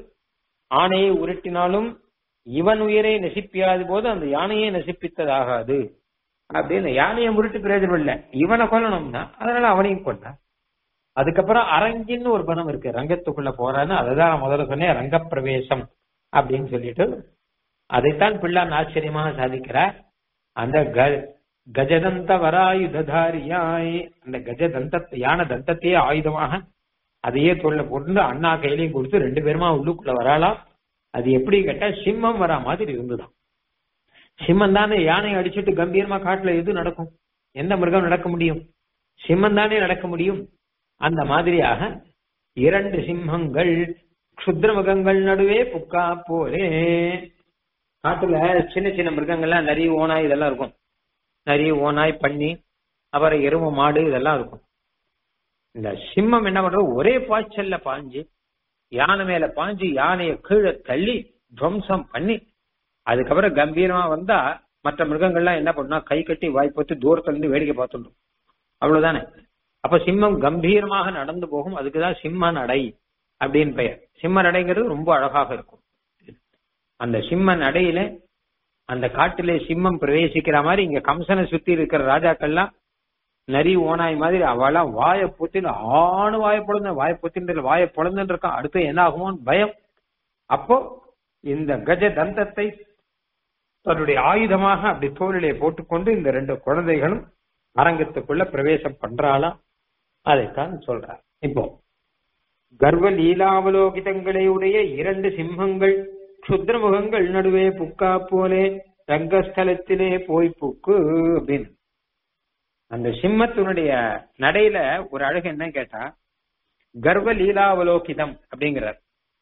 ஆணையை உருட்டினாலும் இவன் உயிரை நசிப்பியாத போது அந்த யானையை நசிப்பித்ததாகாது அப்படின்னு யானையை முருட்டு பிரயோஜனம் இல்ல இவனை கொல்லணும்னா அதனால அவனையும் கொண்டான் அதுக்கப்புறம் அரங்கின்னு ஒரு பதம் இருக்கு ரங்கத்துக்குள்ள போறான்னு அதுதான் நான் முதல்ல சொன்னேன் ரங்கப்பிரவேசம் அப்படின்னு சொல்லிட்டு அதைத்தான் பிள்ளான் ஆச்சரியமாக சாதிக்கிறார் அந்த க- கஜதந்த வராயுததாரியாய் அந்த கஜதந்த யானை தந்தத்தையே ஆயுதமாக அதையே தோல்ல போட்டு அண்ணா கையிலையும் கொடுத்து ரெண்டு பேருமா உள்ளுக்குள்ள வராலாம் அது எப்படி கேட்டா சிம்மம் வரா மாதிரி இருந்துதான் சிம்மம் தானே யானையை அடிச்சுட்டு கம்பீரமா காட்டுல எது நடக்கும் எந்த மிருகம் நடக்க முடியும் சிம்மம் தானே நடக்க முடியும் அந்த மாதிரியாக இரண்டு சிம்மங்கள் க்ஷுத்ர மிருகங்கள் நடுவே புக்கா போலே காட்டுல சின்ன சின்ன மிருகங்கள்லாம் நிறைய ஓனாய் இதெல்லாம் இருக்கும் நிறைய ஓனாய் பன்னி அப்புறம் எருமை மாடு இதெல்லாம் இருக்கும் இந்த சிம்மம் என்ன பண்றது ஒரே பாய்ச்சல்ல பாஞ்சு யானை மேல பாஞ்சு யானையை கீழே தள்ளி துவம்சம் பண்ணி அதுக்கப்புறம் கம்பீரமா வந்தா மற்ற மிருகங்கள்லாம் என்ன பண்ணா கை கட்டி வாய் போட்டு தூரத்துல இருந்து வேடிக்கை பார்த்துடும் அவ்வளவுதானே அப்ப சிம்மம் கம்பீரமாக நடந்து போகும் அதுக்குதான் சிம்ம நடை அப்படின்னு பெயர் சிம்ம நடைங்கிறது ரொம்ப அழகாக இருக்கும் அந்த சிம்ம நடையில அந்த காட்டிலே சிம்மம் பிரவேசிக்கிற மாதிரி இங்க கம்சனை சுத்தி இருக்கிற ராஜாக்கள்லாம் நரி ஓனாய் மாதிரி அவெல்லாம் வாயை பொத்தின்னு ஆணு வாயை பொழுந்த வாயை பொத்தின்னு வாயை பொழுந்துன்னு இருக்கான் அடுத்து என்ன ஆகுமோன்னு பயம் அப்போ இந்த கஜ தந்தத்தை தன்னுடைய ஆயுதமாக அப்படி தோளிலே போட்டுக்கொண்டு இந்த ரெண்டு குழந்தைகளும் அரங்கத்துக்குள்ள பிரவேசம் பண்றாளாம் அதைத்தான் சொல்றார் இப்போ கர்வ லீலாவலோகிதங்களை உடைய இரண்டு சிம்மங்கள் க்ஷுத்ர முகங்கள் நடுவே புக்கா போலே ரங்கஸ்தலத்திலே போய் புக்கு அப்படின்னு அந்த சிம்மத்தினுடைய நடையில ஒரு அழகு என்ன கேட்டா கர்வ லீலாவலோகிதம் அப்படிங்கிறார்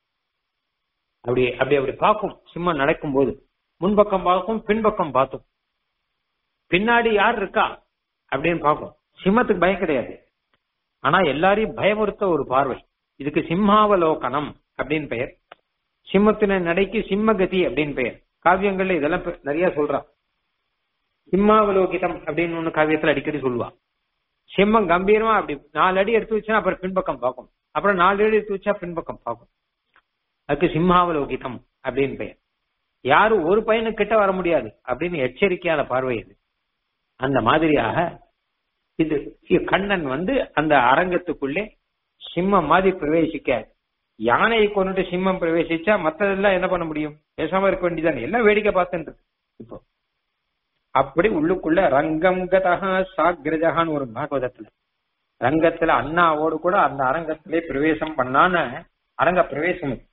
அப்படி அப்படி அப்படி பார்க்கும் சிம்மம் நடக்கும் போது முன்பக்கம் பார்க்கும் பின்பக்கம் பார்த்தும் பின்னாடி யார் இருக்கா அப்படின்னு பார்க்கும் சிம்மத்துக்கு பயம் கிடையாது ஆனா எல்லாரையும் பயமுறுத்த ஒரு பார்வை இதுக்கு சிம்மாவலோகனம் அப்படின்னு பெயர் சிம்மத்தின நடைக்கு சிம்மகதி அப்படின்னு பெயர் காவியங்கள்ல இதெல்லாம் பெ- நிறைய சொல்றான் சிம்மாவலோகிதம் அப்படின்னு ஒண்ணு காவியத்துல அடிக்கடி சொல்லுவா சிம்மம் கம்பீரமா அப்படி நாலு அடி எடுத்து வச்சா அப்புறம் பின்பக்கம் பார்க்கும் அப்புறம் நாலு அடி எடுத்து வச்சா பின்பக்கம் பார்க்கும் அதுக்கு சிம்மாவலோகிதம் அப்படின்னு பெயர் யாரும் ஒரு பையனு கிட்ட வர முடியாது அப்படின்னு எச்சரிக்கையான பார்வை இது அந்த மாதிரியாக இது இ- கண்ணன் வந்து அந்த அரங்கத்துக்குள்ளே சிம்மம் மாதிரி பிரவேசிக்க யானையை கொண்டுட்டு சிம்மம் பிரவேசிச்சா மத்ததெல்லாம் என்ன பண்ண முடியும் பேசாம இருக்க வேண்டியதானே எல்லாம் வேடிக்கை பார்த்துட்டு இருக்கு இப்போ அப்படி உள்ளுக்குள்ள ரங்கம் கதா சாக்ரஜகான்னு ஒரு பாகவதத்துல ரங்கத்துல அண்ணாவோடு கூட அந்த அரங்கத்திலே பிரவேசம் பண்ணான அரங்க பிரவேசம் இது.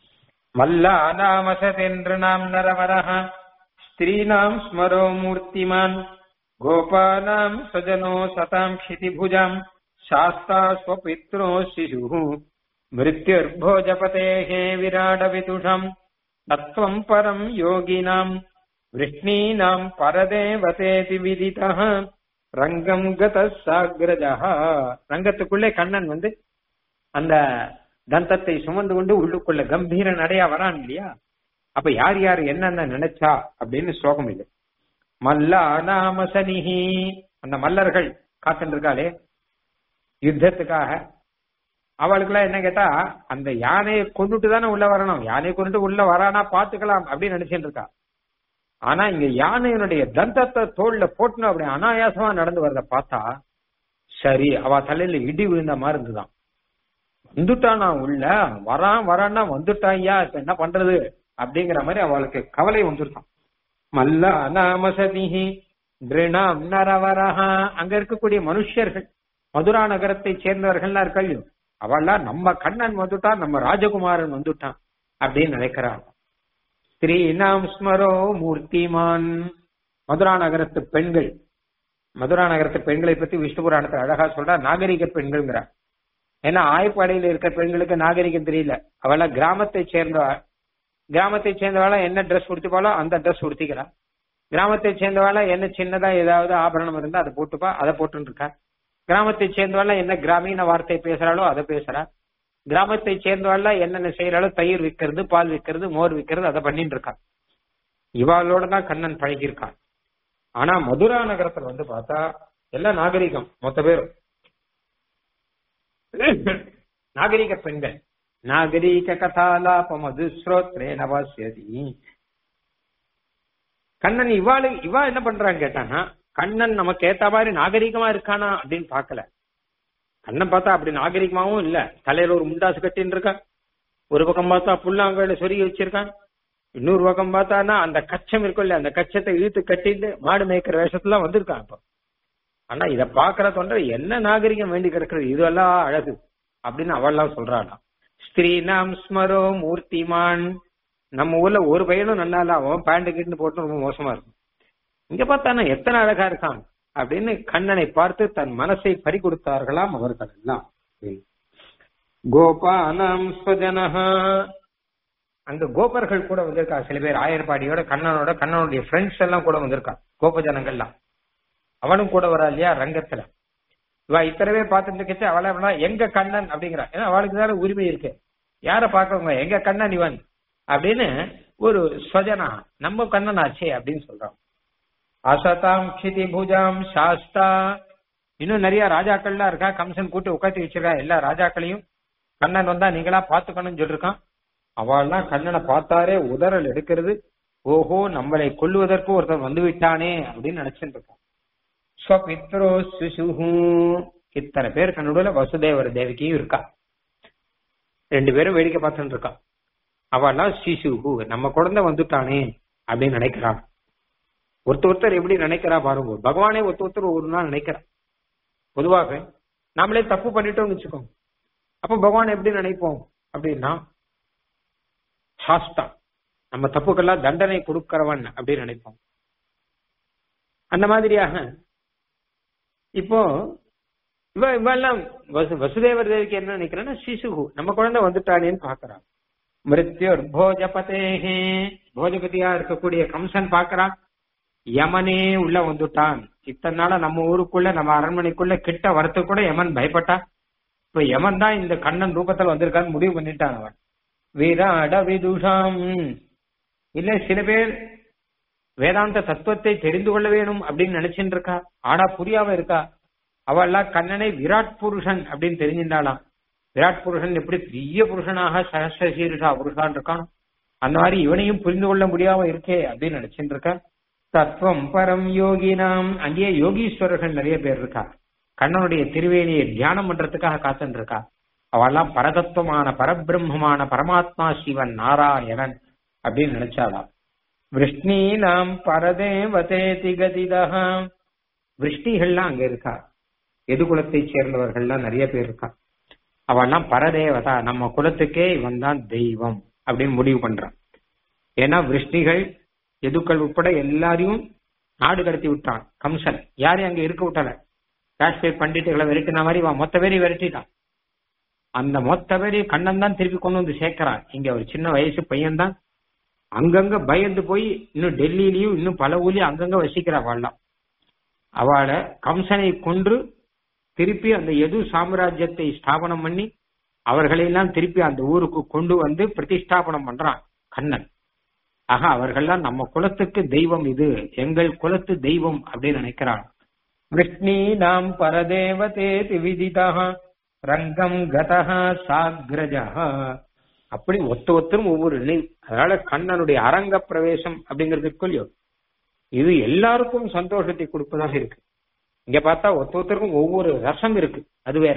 மல்லானாமசதென்று நாம் நரவரஹ ஸ்திரீனாம் ஸ்மரோ மூர்த்திமான் கோபானாம் சஜனோ சதாம் क्षितिभुजाम् शास्ता स्वपित्रो शिशुः मृत्युर्भोजपतेः विराडविदुषम् तत्त्वम् परम् योगिनाम् वृष्णीनाम् परदेवतेति विदितः ரங்கம் கத சாக்ரஜா ரங்கத்துக்குள்ளே கண்ணன் வந்து அந்த தந்தத்தை சுமந்து கொண்டு உள்ளுக்குள்ள கம்பீர நடையா வரான் இல்லையா அப்ப யார் யார் என்னென்ன நினைச்சா அப்படின்னு ஸ்லோகம் இது மல்லானாமசனிஹி அந்த மல்லர்கள் காத்துட்டு இருக்காளே யுத்தத்துக்காக அவளுக்குலாம் என்ன கேட்டா அந்த யானையை கொண்டுட்டு தானே உள்ள வரணும் யானையை கொண்டுட்டு உள்ள வரானா பாத்துக்கலாம் அப்படின்னு நினைச்சிட்டு இருக்கா ஆனா இங்க யானையினுடைய தந்தத்தை தோல்ல போட்டுன்னு அப்படி அனாயாசமா நடந்து வரத பார்த்தா சரி அவ தலையில இடி விழுந்த மாதிரி இருந்துதான் வந்துட்டானா உள்ள வரான் வரான்னா வந்துட்டான்யா இப்ப என்ன பண்றது அப்படிங்கிற மாதிரி அவளுக்கு கவலை வந்துருதான் மல்ல அனாமசதிஹி திருணாம் நரவரஹா அங்க இருக்கக்கூடிய மனுஷர்கள் மதுரா நகரத்தை சேர்ந்தவர்கள்லாம் இருக்கல்லையோ அவள்லாம் நம்ம கண்ணன் வந்துட்டான் நம்ம ராஜகுமாரன் வந்துட்டான் அப்படின்னு நினைக்கிறான் ஸ்ரீநாம் ஸ்மரோ மூர்த்திமான் மதுரா நகரத்து பெண்கள் மதுரா நகரத்து பெண்களை பத்தி விஷ்ணு புராணத்துல அழகா சொல்றா நாகரிக பெண்கள்ங்கிறா ஏன்னா ஆய்ப்பாடையில இருக்க பெண்களுக்கு நாகரிகம் தெரியல அவள கிராமத்தை சேர்ந்தவா கிராமத்தை சேர்ந்தவாள என்ன ட்ரெஸ் உடுத்திப்பாளோ அந்த ட்ரெஸ் உடுத்திக்கிறா கிராமத்தை சேர்ந்தவாள என்ன சின்னதா ஏதாவது ஆபரணம் இருந்தா அதை போட்டுப்பா அதை போட்டுன்னு இருக்கா கிராமத்தை சேர்ந்தவாள என்ன கிராமீண வார்த்தை பேசுறாளோ அதை பேசுறா கிராமத்தை சேர்ந்தவாள்ல என்னென்ன செய்யறாளோ தயிர் விற்கிறது பால் விற்கிறது மோர் விற்கிறது அதை பண்ணிட்டு இருக்கா இவாளோட தான் கண்ணன் பழகியிருக்கான் ஆனா மதுரா நகரத்துல வந்து பார்த்தா எல்லாம் நாகரிகம் மொத்த பேரும் நாகரிக பெண்கள் நாகரீக கதாலாப மதுஸ்ரோத்ரே நவாசியதி கண்ணன் இவாளு இவா என்ன பண்றான்னு கேட்டானா கண்ணன் நமக்கு ஏத்த மாதிரி நாகரிகமா இருக்கானா அப்படின்னு பார்க்கல கண்ணன் பார்த்தா அப்படி நாகரிகமாவும் இல்ல தலையில ஒரு முண்டாசு கட்டின்னு இருக்கான் ஒரு பக்கம் பார்த்தா புல்லாங்கல சொருகி வச்சிருக்கான் இன்னொரு பக்கம் பார்த்தானா அந்த கச்சம் இருக்கும் இல்ல அந்த கச்சத்தை இழுத்து கட்டிட்டு மாடு மேய்க்கிற வேஷத்துல வந்திருக்கான் இப்போ ஆனா இத பாக்குற தொண்டர் என்ன நாகரிகம் வேண்டி கிடக்குறது இதுவெல்லாம் அழகு அப்படின்னு அவள்லாம் சொல்றாளாம் ஸ்திரீனாம் ஸ்மரோ மூர்த்திமான் நம்ம ஊர்ல ஒரு பையனும் நல்லா இல்ல அவன் பேண்ட் கிட்டு போட்டு ரொம்ப மோசமா இருக்கும் இங்க பார்த்தானா எத்தனை அழகா இருக்கான் அப்படின்னு கண்ணனை பார்த்து தன் மனசை பறி கொடுத்தார்களாம் அவர்கள் எல்லாம் கோபானாம் ஸ்வஜனஹா அங்க கோபர்கள் கூட வந்திருக்கா சில பேர் ஆயர்பாடியோட கண்ணனோட கண்ணனுடைய ஃப்ரெண்ட்ஸ் எல்லாம் கூட வந்திருக்கா கோபஜனங்கள்லாம் அவனும் கூட வரா இல்லையா ரங்கத்துல இவ இத்தனை பேர் பார்த்துட்டு இருக்கச்சு அவளை அவளா எங்க கண்ணன் அப்படிங்கிறா ஏன்னா அவளுக்கு தானே உரிமை இருக்கு யார பாக்கவங்க எங்க கண்ணன் இவன் அப்படின்னு ஒரு ஸ்வஜனா நம்ம கண்ணன் ஆச்சே அப்படின்னு சொல்றான் அசதாம் க்ஷிதி பூஜாம் சாஸ்தா இன்னும் நிறைய ராஜாக்கள்லாம் இருக்கா கம்சன் கூட்டி உட்காந்து வச்சிருக்கா எல்லா ராஜாக்களையும் கண்ணன் வந்தா நீங்களா பாத்துக்கணும்னு சொல்லிருக்கான் அவள்லாம் கண்ணனை பார்த்தாரே உதறல் எடுக்கிறது ஓஹோ நம்மளை கொல்லுவதற்கு ஒருத்தர் வந்து விட்டானே அப்படின்னு நினைச்சுட்டு இருக்கான் ஸ்வபித்ரோ சுசுஹு இத்தனை பேர் கண்ணுடல வசுதேவர் தேவிக்கையும் இருக்கா ரெண்டு பேரும் வேடிக்கை பார்த்துட்டு இருக்கா அவள்லாம் சிசுஹு நம்ம குழந்தை வந்துட்டானே அப்படின்னு நினைக்கிறான் ஒருத்தர் ஒருத்தர் எப்படி நினைக்கிறா பாருங்க பகவானே ஒருத்தர் ஒருத்தர் ஒரு நாள் நினைக்கிறா பொதுவாக நாமளே தப்பு பண்ணிட்டோம்னு வச்சுக்கோங்க அப்ப பகவான் எப்படி நினைப்போம் அப்படின்னா சாஸ்தா நம்ம தப்புக்கெல்லாம் தண்டனை கொடுக்கிறவன் அப்படின்னு நினைப்போம் அந்த மாதிரியாக இப்போ இவ இவெல்லாம் வசு வசுதேவர் தேவிக்கு என்ன நினைக்கிறேன்னா சிசுகு நம்ம குழந்தை வந்துட்டானேன்னு பாக்குறான் மிருத்யுர் போஜபதேஹே போஜபதியா இருக்கக்கூடிய கம்சன் பாக்குறான் யமனே உள்ள வந்துட்டான் இத்தனை நாளா நம்ம ஊருக்குள்ள நம்ம அரண்மனைக்குள்ள கிட்ட வரத்துக்கு கூட யமன் பயப்பட்டான் இப்ப யமன் தான் இந்த கண்ணன் ரூபத்தில் வந்திருக்கான்னு முடிவு பண்ணிட்டான் அவன் விராட விதுஷாம் இல்ல சில பேர் வேதாந்த தத்துவத்தை தெரிந்து கொள்ள வேணும் அப்படின்னு நினைச்சுட்டு இருக்கா ஆனா புரியாம இருக்கா அவெல்லாம் கண்ணனை விராட் புருஷன் அப்படின்னு தெரிஞ்சிருந்தாளாம் விராட் புருஷன் எப்படி பெரிய புருஷனாக சஹசீருஷா புருஷான் இருக்கான் அந்த மாதிரி இவனையும் புரிந்து கொள்ள முடியாம இருக்கே அப்படின்னு நினைச்சுட்டு இருக்கா தத்துவம் பரம் யோகினாம் அங்கேயே யோகீஸ்வரர்கள் நிறைய பேர் இருக்கா கண்ணனுடைய திருவேணியை தியானம் பண்றதுக்காக காத்துட்டு இருக்கா அவெல்லாம் பரதத்துவமான பரபிரம்மமான பரமாத்மா சிவன் நாராயணன் அப்படின்னு நினைச்சாலாம் விஷ்ணீனாம் பரதேவதே திகதிதா விஷ்ணிகள்லாம் அங்க இருக்கா எது குலத்தை சேர்ந்தவர்கள்லாம் நிறைய பேர் இருக்கா அவெல்லாம் பரதேவதா நம்ம குலத்துக்கே இவன் தான் தெய்வம் அப்படின்னு முடிவு பண்றான் ஏன்னா விஷ்ணிகள் எதுக்கள் உட்பட எல்லாரையும் நாடு கடத்தி விட்டான் கம்சன் யாரையும் அங்க இருக்க விட்டல காஷ்மீர் பண்டிட்டுகளை விரட்டின மாதிரி இவன் மொத்த பேரையும் விரட்டிட்டான் அந்த மொத்த பேரையும் கண்ணன் தான் திருப்பி கொண்டு வந்து சேர்க்கிறான் இங்க ஒரு சின்ன வயசு பையன் தான் அங்கங்க பயந்து போய் இன்னும் டெல்லியிலயும் இன்னும் பல ஊர்லயும் அங்கங்க வசிக்கிறா வாழலாம் அவளை கம்சனை கொன்று திருப்பி அந்த எது சாம்ராஜ்யத்தை ஸ்தாபனம் பண்ணி அவர்களையெல்லாம் திருப்பி அந்த ஊருக்கு கொண்டு வந்து பிரதிஷ்டாபனம் பண்றான் கண்ணன் ஆக அவர்கள்லாம் நம்ம குலத்துக்கு தெய்வம் இது எங்கள் குலத்து தெய்வம் அப்படின்னு நினைக்கிறான் விஷ்ணி நாம் பரதேவதே விதிதா ரங்கம் கதா சாக்ரஜா அப்படி ஒத்த ஒத்தரும் ஒவ்வொரு நினைவு அதனால கண்ணனுடைய அரங்க பிரவேசம் அப்படிங்கிறது இல்லையோ இது எல்லாருக்கும் சந்தோஷத்தை கொடுப்பதாக இருக்கு இங்க பார்த்தா ஒத்த ஒருத்தருக்கும் ஒவ்வொரு ரசம் இருக்கு அது வேற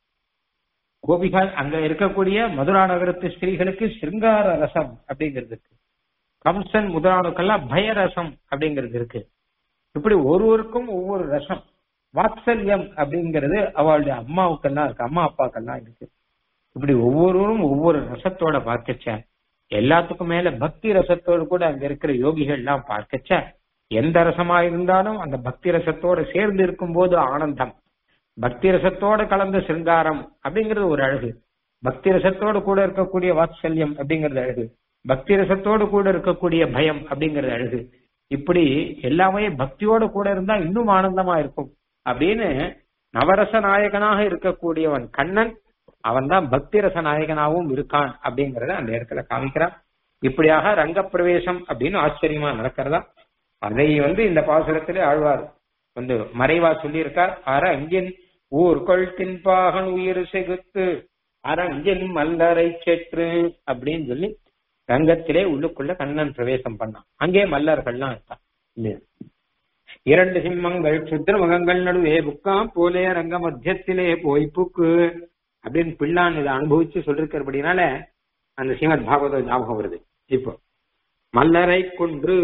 கோபிகால் அங்க இருக்கக்கூடிய மதுரா நகரத்து ஸ்திரீகளுக்கு சிருங்கார ரசம் அப்படிங்கிறது இருக்கு கம்சன் முதலானுக்கெல்லாம் பயரசம் அப்படிங்கிறது இருக்கு இப்படி ஒருவருக்கும் ஒவ்வொரு ரசம் வாத்சல்யம் அப்படிங்கிறது அவளுடைய அம்மாவுக்கெல்லாம் இருக்கு அம்மா அப்பாக்கெல்லாம் இருக்கு இப்படி ஒவ்வொருவரும் ஒவ்வொரு ரசத்தோட பார்க்கச்ச எல்லாத்துக்கும் மேல பக்தி ரசத்தோடு கூட அங்க இருக்கிற யோகிகள் எல்லாம் பார்க்கச்ச எந்த ரசமா இருந்தாலும் அந்த பக்தி ரசத்தோட சேர்ந்து இருக்கும் போது ஆனந்தம் பக்தி ரசத்தோட கலந்த சிருங்காரம் அப்படிங்கிறது ஒரு அழகு பக்தி ரசத்தோடு கூட இருக்கக்கூடிய வாத்சல்யம் அப்படிங்கிறது அழகு பக்தி ரசத்தோடு கூட இருக்கக்கூடிய பயம் அப்படிங்கிறது அழகு இப்படி எல்லாமே பக்தியோட கூட இருந்தா இன்னும் ஆனந்தமா இருக்கும் அப்படின்னு நவரச நாயகனாக இருக்கக்கூடியவன் கண்ணன் அவன் தான் பக்தி ரச நாயகனாகவும் இருக்கான் அப்படிங்கறத அந்த இடத்துல காமிக்கிறான் இப்படியாக ரங்கப்பிரவேசம் அப்படின்னு ஆச்சரியமா நடக்கிறதா அதை வந்து இந்த பாசுரத்திலே ஆழ்வார் வந்து மறைவா சொல்லியிருக்கார் அரங்கின் ஊர்கொள் தின்பாகன் உயிர் செகுத்து அரங்கின் மல்லரை செற்று அப்படின்னு சொல்லி ரங்கத்திலே உள்ளுக்குள்ள கண்ணன் பிரவேசம் பண்ணான் அங்கே மல்லர்கள்லாம் இருக்கான் இல்லையா இரண்டு சிம்மங்கள் சுத்திர முகங்கள் நடுவே புக்காம் போலே ரங்க மத்தியத்திலே போய் புக்கு அப்படின்னு பிள்ளான் இதை அனுபவிச்சு சொல்லிருக்கிறபடினால அந்த ஸ்ரீமத் பாகவத ஞாபகம் வருது இப்போ மல்லரை கொன்று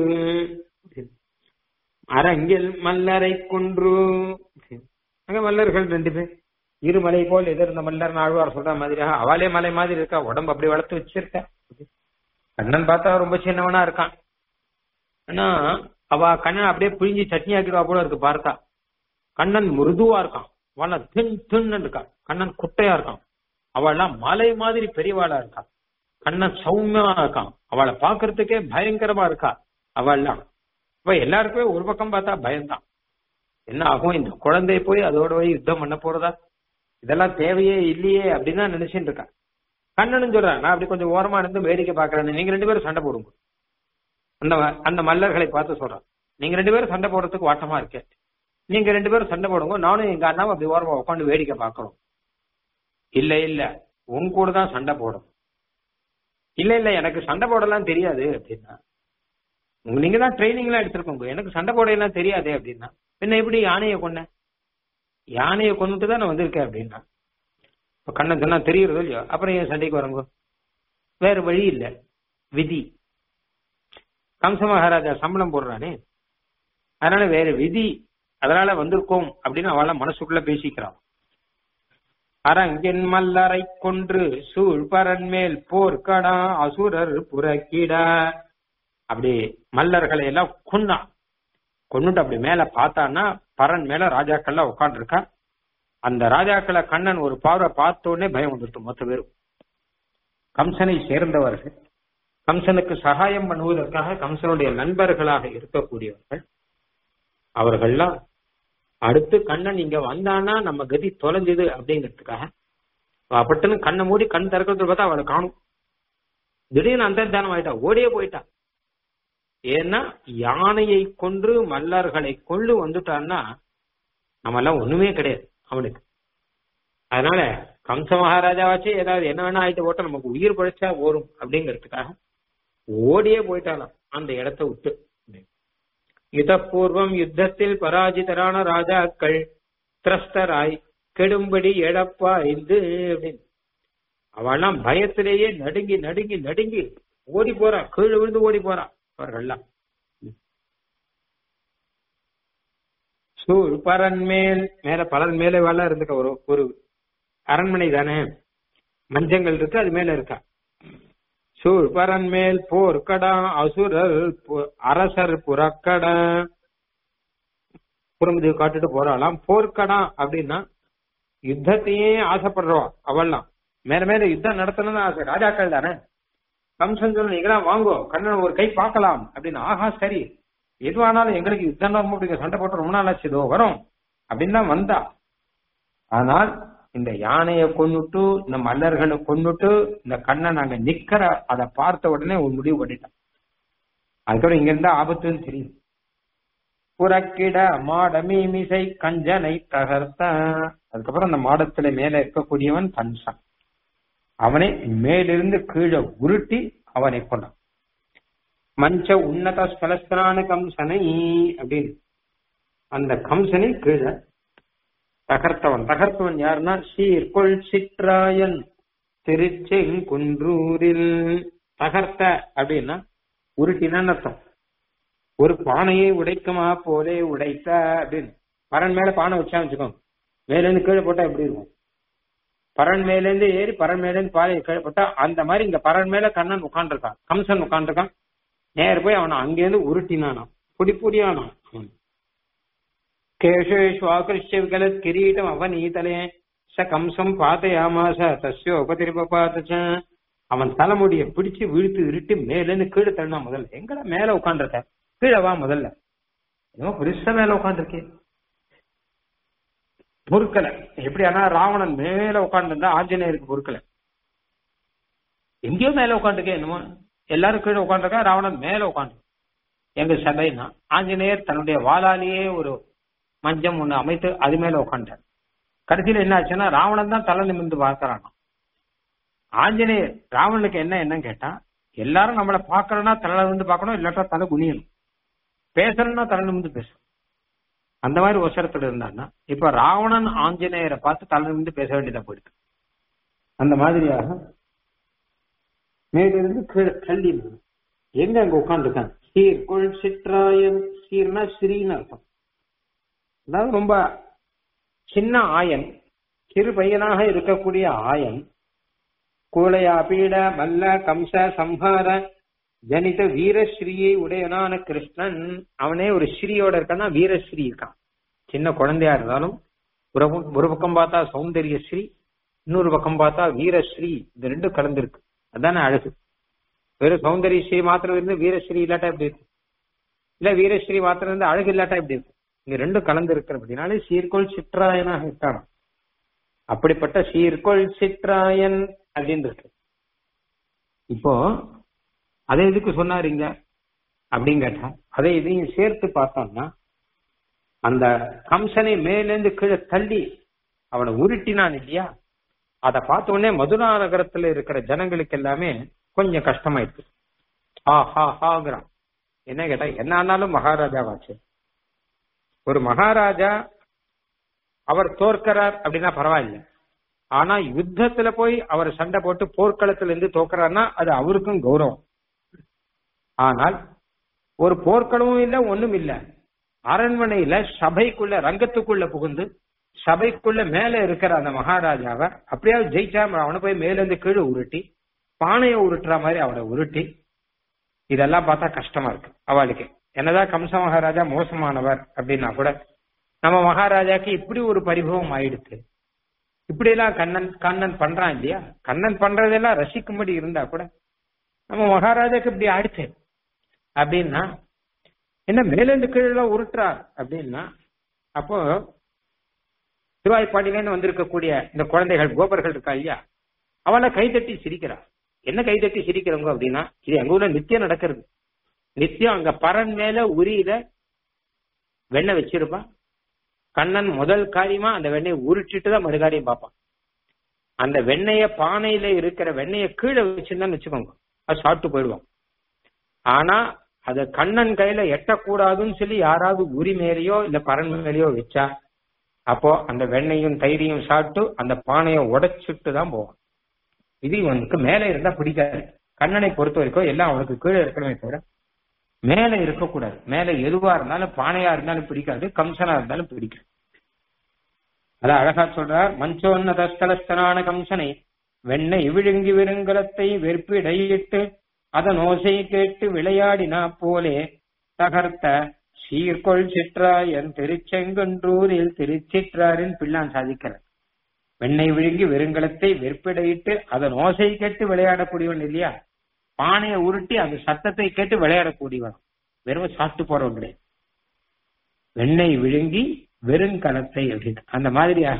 அரங்கில் மல்லரை கொன்று அங்க மல்லர்கள் ரெண்டு பேர் இருமலை போல் எதிர்ந்த மல்லர் ஆழ்வார் சொல்ற மாதிரியாக அவளே மலை மாதிரி இருக்கா உடம்பு அப்படி வளர்த்து வச்சிருக்க கண்ணன் பார்த்தா ரொம்ப சின்னவனா இருக்கான் ஆனா அவ கண்ணன் அப்படியே பிழிஞ்சு சட்னி ஆக்கிடுவா போல இருக்கு பார்த்தா கண்ணன் மிருதுவா இருக்கான் அவள தின் தின்னு இருக்கா கண்ணன் குட்டையா இருக்கான் அவள்லாம் மலை மாதிரி பெரியவாளா இருக்கா கண்ணன் சௌமியமா இருக்கான் அவளை பாக்குறதுக்கே பயங்கரமா இருக்கா அவள்லாம் இப்ப எல்லாருக்குமே ஒரு பக்கம் பார்த்தா பயம்தான் என்ன ஆகும் இந்த குழந்தை போய் அதோட போய் யுத்தம் பண்ண போறதா இதெல்லாம் தேவையே இல்லையே அப்படின்னு தான் நினைச்சுட்டு இருக்கா கண்ணனும் சொல்றான் நான் அப்படி கொஞ்சம் ஓரமா இருந்து வேடிக்கை பாக்குறேன் நீங்க ரெண்டு பேரும் சண்டை போடுங்க அந்த அந்த மல்லர்களை பார்த்து சொல்றான் நீங்க ரெண்டு பேரும் சண்டை போடுறதுக்கு வாட்டமா இருக்கேன் நீங்க ரெண்டு பேரும் சண்டை போடுங்க நானும் எங்க அண்ணாவும் அப்படி ஓரமா உட்காந்து வேடிக்கை பாக்குறோம் இல்ல இல்ல உன் கூட தான் சண்டை போடும் இல்ல இல்ல எனக்கு சண்டை போடலாம் தெரியாது அப்படின்னா உங்க நீங்க தான் ட்ரைனிங் எல்லாம் எடுத்திருக்கோங்க எனக்கு சண்டை போடையெல்லாம் தெரியாதே அப்படின்னா பின்ன எப்படி யானையை கொன்ன யானையை கொண்டுட்டு தான் நான் வந்திருக்கேன் அப்படின்னா இப்ப கண்ணன் சொன்னா தெரியுறதோ இல்லையோ அப்புறம் ஏன் சண்டைக்கு வரங்க வேற வழி இல்ல விதி கம்ச மகாராஜா சம்பளம் போடுறானே அதனால வேற விதி அதனால வந்திருக்கோம் அப்படின்னு அவள மனசுக்குள்ள பேசிக்கிறான் அரங்கின் மல்லரை கொன்று சூழ் பரன் மேல் போர்க்கடா அசுரர் புறக்கிட அப்படி மல்லர்களை எல்லாம் கொன்னான் கொண்டுட்டு அப்படி மேல பார்த்தான்னா பரன் மேல ராஜாக்கள்லாம் உட்காந்துருக்கா அந்த ராஜாக்களை கண்ணன் ஒரு பார்வை பார்த்த உடனே பயம் வந்துட்டு மொத்த பேரும் கம்சனை சேர்ந்தவர்கள் கம்சனுக்கு சகாயம் பண்ணுவதற்காக கம்சனுடைய நண்பர்களாக இருக்கக்கூடியவர்கள் அவர்கள்லாம் அடுத்து கண்ணன் இங்க வந்தானா நம்ம கதி தொலைஞ்சது அப்படிங்கிறதுக்காக அப்பட்டுன்னு கண்ணை மூடி கண் திறக்கிறது பார்த்தா அவளை காணும் திடீர்னு அந்தர்தானம் ஆயிட்டா ஓடியே போயிட்டா ஏன்னா யானையை கொன்று மல்லர்களை கொண்டு வந்துட்டான்னா நம்ம எல்லாம் ஒண்ணுமே கிடையாது அவனுக்கு அதனால கம்ச மகாராஜாவாச்சு ஏதாவது என்ன வேணா ஆயிட்டு போட்டா நமக்கு உயிர் பழிச்சா ஓரும் அப்படிங்கிறதுக்காக ஓடியே போயிட்டாலாம் அந்த இடத்த விட்டு யுதப்பூர்வம் யுத்தத்தில் பராஜிதரான ராஜாக்கள் திரஸ்தராய் கெடும்படி எடப்பாய்ந்து அப்படின்னு அவெல்லாம் பயத்திலேயே நடுங்கி நடுங்கி நடுங்கி ஓடி போறா கீழே விழுந்து ஓடி போறா அவர்கள்லாம் சூழ் பரன் மேல் மேல பலன் மேல வேலை இருந்துக்க ஒரு ஒரு அரண்மனை தானே மஞ்சங்கள் இருக்கு அது மேல இருக்கா சூழ் பரன் மேல் போர்க்கடா அசுரர் அரசர் புறக்கடா புறமுது காட்டுட்டு போறாளாம் போர்க்கடா அப்படின்னா யுத்தத்தையே ஆசைப்படுறவா அவள்லாம் மேல மேல யுத்தம் நடத்தணும்னு ஆசை ராஜாக்கள் தானே கம்சன் சொல்ல நீங்களாம் வாங்கோ கண்ணன் ஒரு கை பார்க்கலாம் அப்படின்னு ஆஹா சரி எதுவானாலும் எங்களுக்கு யுத்தம் ரொம்ப பிடிக்கும் சண்டை போட்டு ரொம்ப நாள் ஆச்சு இதோ வரும் அப்படின்னு தான் வந்தா ஆனால் இந்த யானையை கொண்டுட்டு இந்த மல்லர்களை கொண்டுட்டு இந்த கண்ணை நாங்க நிக்கிற அதை பார்த்த உடனே ஒரு முடிவு பண்ணிட்டோம் அதுக்கப்புறம் இங்க இருந்தா ஆபத்துன்னு தெரியும் புறக்கிட மாட மீமிசை கஞ்சனை தகர்த்த அதுக்கப்புறம் அந்த மாடத்துல மேல இருக்கக்கூடியவன் கம்சன் அவனை மேலிருந்து கீழே உருட்டி அவனை கொண்டான் மஞ்ச உன்னத ஸ்தலஸ்தனான கம்சனை அப்படின்னு அந்த கம்சனை கீழே தகர்த்தவன் தகர்த்தவன் யாருன்னா சீர்கொள் சிற்றாயன் திருச்செங்குன்றூரில் தகர்த்த அப்படின்னா உருட்டினான்னு அர்த்தம் ஒரு பானையை உடைக்குமா போலே உடைத்த அப்படின்னு பரன் மேல பானை வச்சா வச்சுக்கோங்க மேல இருந்து கீழே போட்டா எப்படி இருக்கும் பரன் மேல இருந்து ஏறி பரன் மேல இருந்து பாலை கீழே போட்டா அந்த மாதிரி இங்க பரன் மேல கண்ணன் உட்காந்துருக்கான் கம்சன் உட்காந்துருக்கான் நேர் போய் அவனை அங்கேருந்து உருட்டினானாம் பொடி பொடியானான் கேஷேஷு ஆகிருஷ்ய விகலத் கிரீட்டம் அவநீதலே ச கம்சம் பாத்தையாமாச தஸ்யோபதிரிபாத்த அவன் தலைமுடிய பிடிச்சு வீழ்த்து இருட்டி மேலேருந்து கீழே தள்ளா முதல்ல எங்கடா மேல உட்காந்துருக்க கீழே வா முதல்ல என்னமோ பெருசா மேல உட்காந்துருக்கேன் பொறுக்கல எப்படி ஆனா ராவணன் மேல உட்காந்துருந்தா ஆஞ்சநேயருக்கு பொறுக்கல எங்கேயோ மேல உட்காந்துருக்கேன் என்னமோ எல்லாரும் கீழே உட்காந்துருக்கா ராவணன் மேல உட்காந்து எங்க சபைனா ஆஞ்சநேயர் தன்னுடைய வாளாலேயே ஒரு மஞ்சம் ஒண்ணு அமைத்து அது மேல உட்காண்டார் கடைசியில என்ன ஆச்சுன்னா ராவணன் தான் தலை நிமிர்ந்து பார்க்கறான் ஆஞ்சநேயர் ராவணனுக்கு என்ன என்னன்னு கேட்டா எல்லாரும் நம்மளை பாக்கணும்னா தலை நிமிர்ந்து பார்க்கணும் இல்லாட்டா தலை குனியணும் பேசணும்னா தலை நிமிர்ந்து பேசணும் அந்த மாதிரி ஒசரத்துல இருந்தான்னா இப்ப ராவணன் ஆஞ்சநேயரை பார்த்து தலையிருந்து பேச வேண்டியதா போயிருக்கு அந்த மாதிரியாக மேலிருந்து கீழே தள்ளி நின்னு. எங்க அங்க உட்காந்துருக்காங்க சீர் கொள் சிற்றாயன் சீர்னா ஸ்ரீன்னு அர்த்தம் அதாவது ரொம்ப சின்ன ஆயன் சிறு பையனாக இருக்கக்கூடிய ஆயன் கூலையா பீட மல்ல கம்ச சம்ஹார ஜனித வீரஸ்ரீயை உடையனான கிருஷ்ணன் அவனே ஒரு ஸ்ரீயோட இருக்கான்னா வீரஸ்ரீ இருக்கான் சின்ன குழந்தையா இருந்தாலும் ஒரு பக்கம் ஒரு பக்கம் பார்த்தா சௌந்தரிய ஸ்ரீ இன்னொரு பக்கம் பார்த்தா வீரஸ்ரீ இந்த ரெண்டும் கலந்துருக்கு அதானே அழகு வெறும் சௌந்தரிய ஸ்ரீ மாத்திரம் இருந்து வீரஸ்ரீ இல்லாட்டா எப்படி இருக்கும் இல்ல வீரஸ்ரீ மாத்திரம் இருந்து அழகு இல்லாட்டா எப்படி இருக்கும் இங்க ரெண்டும் கலந்து இருக்கிறபடினாலே சீர்கோள் சிற்றாயனாக இருக்கான் அப்படிப்பட்ட சீர்கோள் சிற்றாயன் அப்படின்னு இருக்கு இப்போ அதை எதுக்கு சொன்னாருங்க அப்படின்னு கேட்டா அதை இதையும் சேர்த்து பார்த்தோம்னா அந்த கம்சனை மேலேந்து கீழே தள்ளி அவனை உருட்டினான் இல்லையா அதை பார்த்த உடனே மதுரா நகரத்துல இருக்கிற ஜனங்களுக்கு எல்லாமே கொஞ்சம் கஷ்டமாயிடுச்சு ஆ ஹா ஹாங்கிறான் என்ன கேட்டா என்ன ஆனாலும் மகாராஜாவாச்சு ஒரு மகாராஜா அவர் தோற்கிறார் அப்படின்னா பரவாயில்ல ஆனா யுத்தத்துல போய் அவர் சண்டை போட்டு போர்க்களத்துல இருந்து தோக்குறாருன்னா அது அவருக்கும் கௌரவம் ஆனால் ஒரு போர்க்களமும் இல்ல ஒண்ணும் இல்ல அரண்மனையில சபைக்குள்ள ரங்கத்துக்குள்ள புகுந்து சபைக்குள்ள மேல இருக்கிற அந்த மகாராஜாவை அப்படியாவது ஜெயிச்சா அவனை போய் மேல இருந்து கீழே உருட்டி பானையை உருட்டுற மாதிரி அவனை உருட்டி இதெல்லாம் பார்த்தா கஷ்டமா இருக்கு அவளுக்கு என்னதான் கம்ச மகாராஜா மோசமானவர் அப்படின்னா கூட நம்ம மகாராஜாக்கு இப்படி ஒரு பரிபவம் ஆயிடுச்சு இப்படி எல்லாம் கண்ணன் கண்ணன் பண்றான் இல்லையா கண்ணன் பண்றதெல்லாம் ரசிக்கும்படி இருந்தா கூட நம்ம மகாராஜாக்கு இப்படி ஆயிடுச்சு அப்படின்னா என்ன மேலேந்து கீழே உருட்டுறார் அப்படின்னா அப்போ திருவாய்ப்பாடியிலேருந்து வந்திருக்கக்கூடிய இந்த குழந்தைகள் கோபர்கள் இருக்கா இல்லையா அவளை கைதட்டி சிரிக்கிறா என்ன கைதட்டி சிரிக்கிறவங்க அப்படின்னா இது எங்க ஊர்ல நித்தியம் நடக்கிறது நித்தியம் அங்க பரன் மேல உரியில வெண்ணெய் வச்சிருப்பான் கண்ணன் முதல் காரியமா அந்த வெண்ணெயை உருட்டிட்டு தான் மறுகாரியம் பார்ப்பான் அந்த வெண்ணெய பானையில இருக்கிற வெண்ணெய கீழே வச்சிருந்தான்னு வச்சுக்கோங்க அது சாப்பிட்டு போயிடுவான் ஆனா அத கண்ணன் கையில எட்டக்கூடாதுன்னு சொல்லி யாராவது உரி மேலேயோ இல்ல பரன் மேலேயோ வச்சா அப்போ அந்த வெண்ணையும் தயிரையும் சாப்பிட்டு அந்த பானையை உடைச்சிட்டு தான் போவான் இது இவனுக்கு மேல இருந்தா பிடிக்காது கண்ணனை பொறுத்த வரைக்கும் எல்லாம் அவனுக்கு கீழே இருக்கணுமே தவிர மேல இருக்கக்கூடாது மேல எதுவா இருந்தாலும் பானையா இருந்தாலும் பிடிக்காது கம்சனா இருந்தாலும் பிடிக்கும் அதான் அழகா சொல்றார் மஞ்சோன்னதஸ்தலஸ்தனான கம்சனை வெண்ணெய் விழுங்கி விருங்கலத்தை வெற்பிடையிட்டு அதன் ஓசை கேட்டு விளையாடினா போலே தகர்த்த சீர்கொள் சிற்றாயன் திருச்செங்கன்றூரில் திருச்சிற்றாரின் பிள்ளான் சாதிக்கிறார் வெண்ணெய் விழுங்கி வெறுங்கலத்தை வெற்பிடையிட்டு அதன் ஓசை கேட்டு விளையாடக்கூடியவன் இல்லையா பானையை உருட்டி அந்த சத்தத்தை கேட்டு விளையாடக்கூடியவன் வெறும் சாப்பிட்டு போறவன் கிடையாது வெண்ணெய் விழுங்கி வெறுங்கலத்தை அப்படின்னு அந்த மாதிரியாக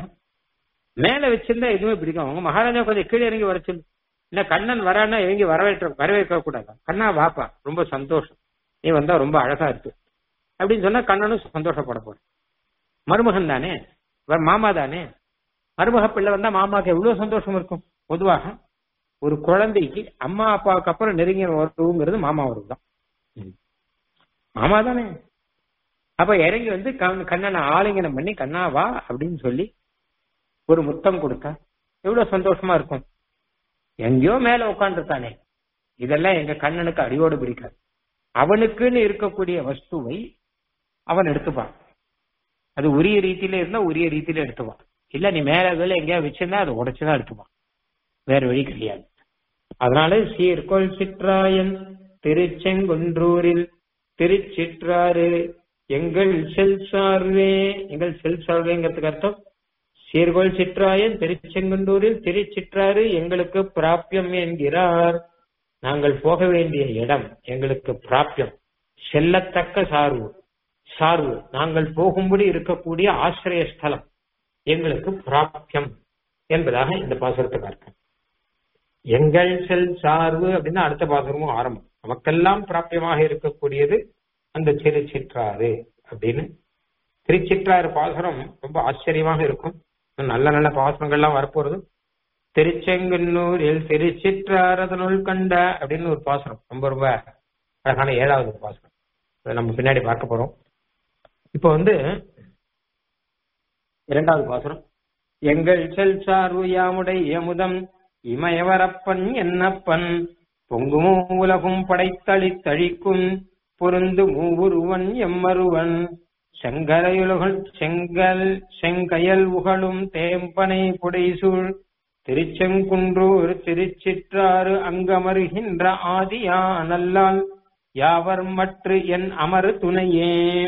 மேல வச்சிருந்தா எதுவுமே பிடிக்கும் அவங்க மகாராஜா கொஞ்சம் கீழே இறங்கி வர சொல்லு இல்ல கண்ணன் வரானா இறங்கி வரவேற்ற வரவேற்க கூடாது கண்ணா வாப்பா ரொம்ப சந்தோஷம் நீ வந்தா ரொம்ப அழகா இருக்கு அப்படின்னு சொன்னா கண்ணனும் சந்தோஷப்பட போற மருமகன் தானே இவர் மாமா தானே மருமக பிள்ளை வந்தா மாமாக்கு எவ்வளவு சந்தோஷம் இருக்கும் பொதுவாக ஒரு குழந்தைக்கு அம்மா அப்பாவுக்கு அப்புறம் நெருங்கிய உறவுங்கிறது மாமா உறவு தான் மாமா தானே அப்ப இறங்கி வந்து கண்- கண்ணனை ஆலிங்கனம் பண்ணி கண்ணா வா அப்படின்னு சொல்லி ஒரு முத்தம் கொடுத்தா எவ்வளவு சந்தோஷமா இருக்கும் எங்கேயோ மேல உட்காந்துருக்கானே இதெல்லாம் எங்க கண்ணனுக்கு அடியோடு பிடிக்காது அவனுக்குன்னு இருக்கக்கூடிய வஸ்துவை அவன் எடுத்துப்பான் அது உரிய ரீதியில இருந்தா உரிய ரீதியில எடுத்துப்பான் இல்ல நீ மேல கீழ எங்கேயா வச்சிருந்தா அதை உடைச்சுதான் எடுத்துப்பான் வேற வழி கிடையாது அதனால சீர்கொள் சிற்றாயன் திருச்செங்குன்றூரில் திருச்சிற்றாறு எங்கள் செல் சார்வே எங்கள் செல் சார்வேங்கிறதுக்கு அர்த்தம் சீர்கொள் சிற்றாயன் திருச்செங்குன்றூரில் திருச்சிற்றாறு எங்களுக்கு பிராபியம் என்கிறார் நாங்கள் போக வேண்டிய இடம் எங்களுக்கு பிராபியம் செல்லத்தக்க சார்பு சார்பு நாங்கள் போகும்படி இருக்கக்கூடிய ஆசிரிய ஸ்தலம் எங்களுக்கு பிராபியம் என்பதாக இந்த பாசுரத்துக்கு அர்த்தம் எங்கள் செல் சார்பு அப்படின்னா அடுத்த பாசுரமும் ஆரம்பம் நமக்கெல்லாம் பிராபியமாக இருக்கக்கூடியது அந்த திருச்சிற்றாறு அப்படின்னு திருச்சிற்றாறு பாசுரம் ரொம்ப ஆச்சரியமாக இருக்கும் நல்ல நல்ல பாசுரங்கள்லாம் வரப்போறது திருச்செங்கன்னூரில் திருச்சிற்றாரதனுள் கண்ட அப்படின்னு ஒரு பாசுரம் ரொம்ப ரொம்ப அழகான ஏழாவது ஒரு பாசுரம் அதை நம்ம பின்னாடி பார்க்க போறோம் இப்போ வந்து இரண்டாவது பாசுரம் எங்கள் செல் சார்பு யாமுடைய அமுதம் இமயவரப்பன் என்னப்பன் பொங்குமோ உலகும் படைத்தளித்தழிக்கும் பொருந்து மூவுருவன் எம்மருவன் செங்கரையுலகுள் செங்கல் செங்கயல் உகழும் தேம்பனை புடைசூழ் திருச்செங்குன்றூர் திருச்சிற்றாறு அங்கமருகின்ற ஆதியா நல்லால் யாவர் மற்று என் அமரு துணையே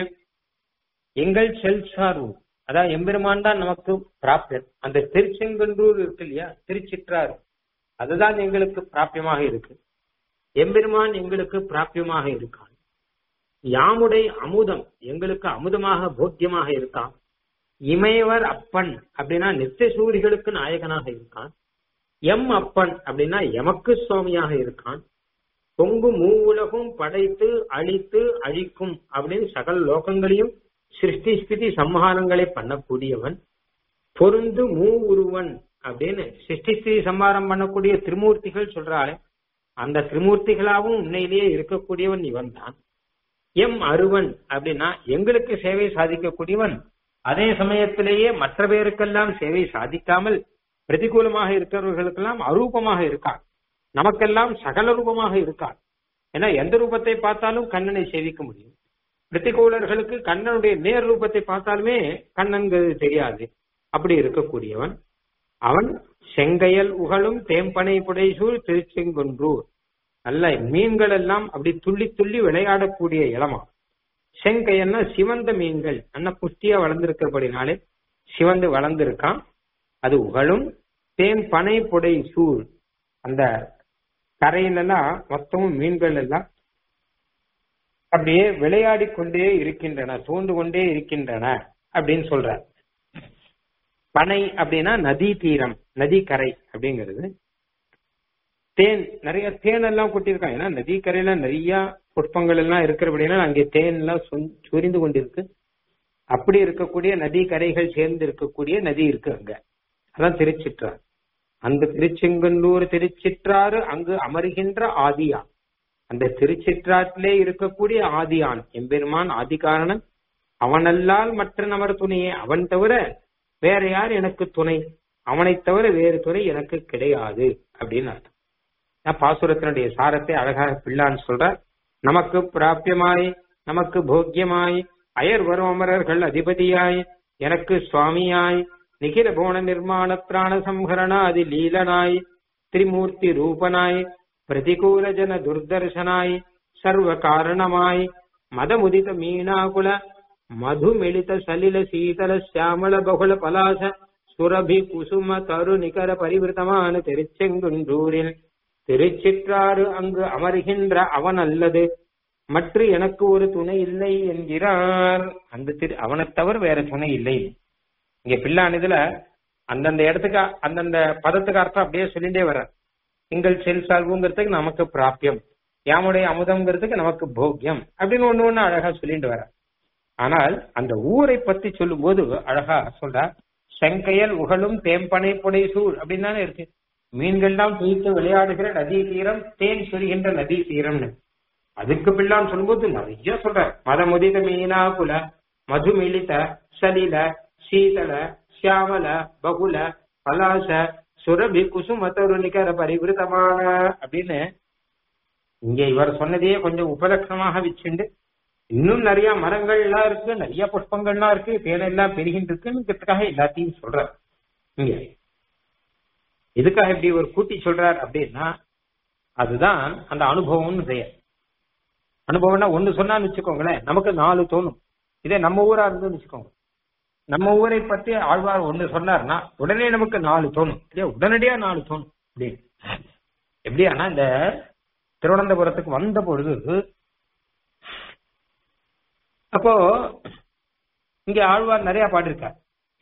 எங்கள் செல் சார்பு அதான் எம்பெருமான் தான் நமக்கு பிராப்தன் அந்த திருச்செங்கன்றூர் இருக்கு இல்லையா திருச்சிற்றாறு அதுதான் எங்களுக்கு பிராபியமாக இருக்கு எம்பெருமான் எங்களுக்கு பிராபியமாக இருக்கான் யாமுடைய அமுதம் எங்களுக்கு அமுதமாக போக்கியமாக இருக்கான் இமையவர் அப்பன் அப்படின்னா நித்திய சூரிகளுக்கு நாயகனாக இருக்கான் எம் அப்பன் அப்படின்னா எமக்கு சுவாமியாக இருக்கான் பொங்கு மூவுலகும் படைத்து அழித்து அழிக்கும் அப்படின்னு சகல லோகங்களையும் சிருஷ்டி ஸ்திதி சம்ஹாரங்களை பண்ணக்கூடியவன் பொருந்து மூ உருவன் அப்படின்னு சிருஷ்டி ஸ்திதி சம்ஹாரம் பண்ணக்கூடிய திருமூர்த்திகள் சொல்றாரு அந்த திருமூர்த்திகளாகவும் உண்மையிலேயே இருக்கக்கூடியவன் இவன் தான் எம் அருவன் அப்படின்னா எங்களுக்கு சேவை சாதிக்கக்கூடியவன் அதே சமயத்திலேயே மற்ற பேருக்கெல்லாம் சேவை சாதிக்காமல் பிரதிகூலமாக இருக்கிறவர்களுக்கெல்லாம் அரூபமாக இருக்கான் நமக்கெல்லாம் சகல ரூபமாக இருக்கான் ஏன்னா எந்த ரூபத்தை பார்த்தாலும் கண்ணனை சேவிக்க முடியும் பிரதிகூலர்களுக்கு கண்ணனுடைய நேர் ரூபத்தை பார்த்தாலுமே கண்ணன்கிறது தெரியாது அப்படி இருக்கக்கூடியவன் அவன் செங்கையல் உகழும் தேம்பனை புடைசூழ் திருச்செங்குன்றூர் நல்ல மீன்கள் எல்லாம் அப்படி துள்ளி துள்ளி விளையாடக்கூடிய இடமா செங்கையல்னா சிவந்த மீன்கள் நல்ல புஷ்டியா வளர்ந்திருக்கிறபடினாலே சிவந்து வளர்ந்திருக்கான் அது உகழும் தேன் பனை புடை சூழ் அந்த கரையிலெல்லாம் மொத்தமும் மீன்கள் எல்லாம் அப்படியே விளையாடி கொண்டே இருக்கின்றன சூழ்ந்து கொண்டே இருக்கின்றன அப்படின்னு சொல்ற பனை அப்படின்னா நதி தீரம் நதி கரை அப்படிங்கிறது தேன் நிறைய தேன் எல்லாம் கொட்டியிருக்காங்க ஏன்னா நதி கரையில நிறைய புஷ்பங்கள் எல்லாம் இருக்கிறபடினா அங்கே தேன் எல்லாம் சுரிந்து கொண்டிருக்கு அப்படி இருக்கக்கூடிய நதி கரைகள் சேர்ந்து இருக்கக்கூடிய நதி இருக்கு அங்க அதான் திருச்சிற்றார் அந்த திருச்செங்கன்னூர் திருச்சிற்றாறு அங்கு அமர்கின்ற ஆதியான் அந்த திருச்சிற்றாற்றிலே இருக்கக்கூடிய ஆதியான் எம்பெருமான் ஆதிகாரணன் அவனல்லால் மற்ற நபர் துணையே அவன் தவிர வேற யார் எனக்கு துணை அவனை தவிர வேறு துணை எனக்கு கிடையாது அப்படின்னு அர்த்தம் பாசுரத்தினுடைய சாரத்தை அழகாக பிள்ளான்னு சொல்ற நமக்கு பிராபியமாய் நமக்கு போக்கியமாய் அயர் வரும் அமரர்கள் அதிபதியாய் எனக்கு சுவாமியாய் நிகில போன நிர்மாண பிராண சம்ஹரணாதி லீலனாய் திரிமூர்த்தி ரூபனாய் பிரதிகூல ஜன துர்தர்சனாய் சர்வ காரணமாய் மதமுதித மீனாகுல மதுமெளித சலில சீதல சியாமல பகுல பலாச சுரபி குசும தரு நிகர பரிவிருத்தமான திருச்செங்குன்றூரில் திருச்சிற்றாறு அங்கு அமர்கின்ற அவன் அல்லது மற்ற எனக்கு ஒரு துணை இல்லை என்கிறார் அந்த திரு அவனை தவிர வேற துணை இல்லை இங்க பிள்ளான் இதுல அந்தந்த இடத்துக்கு அந்தந்த பதத்துக்கு அர்த்தம் அப்படியே சொல்லிட்டே வர எங்கள் செல் சால்வுங்கிறதுக்கு நமக்கு பிராபியம் யாமுடைய அமுதம்ங்கிறதுக்கு நமக்கு போக்கியம் அப்படின்னு ஒண்ணு ஒண்ணு அழகா சொல்லிட்டு வர ஆனால் அந்த ஊரை பத்தி சொல்லும் போது அழகா சொல்ற செங்கையல் உகழும் தேம்பனை புடை சூழ் அப்படின்னு தானே இருக்கு மீன்கள்லாம் துய்த்து விளையாடுகிற நதி தீரம் தேன் சொல்கின்ற நதி தீரம்னு அதுக்கு பிள்ளான்னு சொல்லும்போது நிறைய சொல்ற மதமுதித மீனா குல மதுமிளித சலில சீதள சியாமல பகுல பலாச சுரபி குசும தருணிகர பரிவிருத்தமான அப்படின்னு இங்க இவர் சொன்னதையே கொஞ்சம் உபலட்சணமாக வச்சுண்டு இன்னும் நிறைய மரங்கள் எல்லாம் இருக்கு நிறைய புஷ்பங்கள்லாம் இருக்கு தேனெல்லாம் பெருகிட்டு இருக்குங்கிறதுக்காக எல்லாத்தையும் சொல்றார் இங்க எதுக்காக இப்படி ஒரு கூட்டி சொல்றார் அப்படின்னா அதுதான் அந்த அனுபவம்னு பெயர் அனுபவம்னா ஒண்ணு சொன்னான்னு வச்சுக்கோங்களேன் நமக்கு நாலு தோணும் இதே நம்ம ஊரா இருந்துன்னு வச்சுக்கோங்க நம்ம ஊரை பத்தி ஆழ்வார் ஒண்ணு சொன்னார்னா உடனே நமக்கு நாலு தோணும் இல்லையா உடனடியா நாலு தோணும் அப்படின்னு எப்படியானா இந்த திருவனந்தபுரத்துக்கு வந்த பொழுது அப்போ இங்க ஆழ்வார் நிறைய பாடிருக்கார்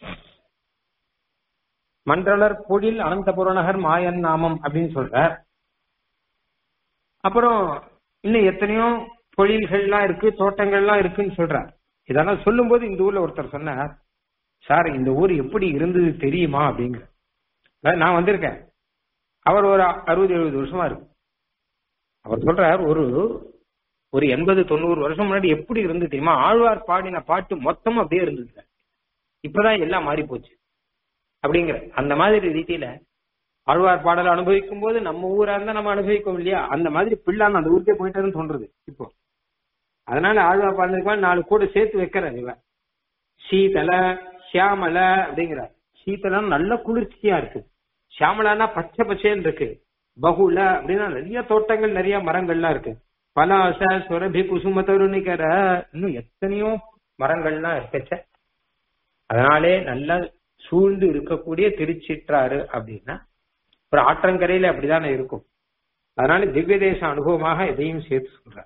மன்றலர் பொழில் அனந்தபுரநகர் மாயன் நாமம் அப்படின்னு சொல்ற அப்புறம் இன்னும் எத்தனையோ பொழில்கள்லாம் இருக்கு தோட்டங்கள்லாம் இருக்குன்னு சொல்றார் இதெல்லாம் சொல்லும் போது இந்த ஊர்ல ஒருத்தர் சொன்னார் சார் இந்த ஊர் எப்படி இருந்தது தெரியுமா அப்படிங்கிற நான் வந்திருக்கேன் அவர் ஒரு அறுபது எழுபது வருஷமா இருக்கு அவர் சொல்றார் ஒரு ஒரு எண்பது தொண்ணூறு வருஷம் முன்னாடி எப்படி இருந்து தெரியுமா ஆழ்வார் பாடின பாட்டு மொத்தம் அப்படியே இருந்தது இப்பதான் எல்லாம் மாறி போச்சு அப்படிங்கிற அந்த மாதிரி ரீதியில ஆழ்வார் பாடல் அனுபவிக்கும் போது நம்ம ஊரா இருந்தா நம்ம அனுபவிக்கும் இல்லையா அந்த மாதிரி பிள்ளான் அந்த ஊருக்கே போயிட்டாருன்னு தோன்றது இப்போ அதனால ஆழ்வார் பாடலுக்கு நாலு கூட சேர்த்து வைக்கிறார் இவன் சீதல சியாமல அப்படிங்கிறார் சீதலம் நல்ல குளிர்ச்சியா இருக்கு சியாமலானா பச்சை பச்சைன்னு இருக்கு பகுல அப்படின்னா நிறைய தோட்டங்கள் நிறைய மரங்கள்லாம் இருக்கு பலாச சுரபி குசும தருணிகர இன்னும் எத்தனையோ மரங்கள்லாம் இருக்கச்ச அதனாலே நல்லா சூழ்ந்து இருக்கக்கூடிய திருச்சிற்றாறு அப்படின்னா ஒரு ஆற்றங்கரையில அப்படிதானே இருக்கும் அதனால திவ்ய தேச அனுபவமாக இதையும் சேர்த்து சொல்றார்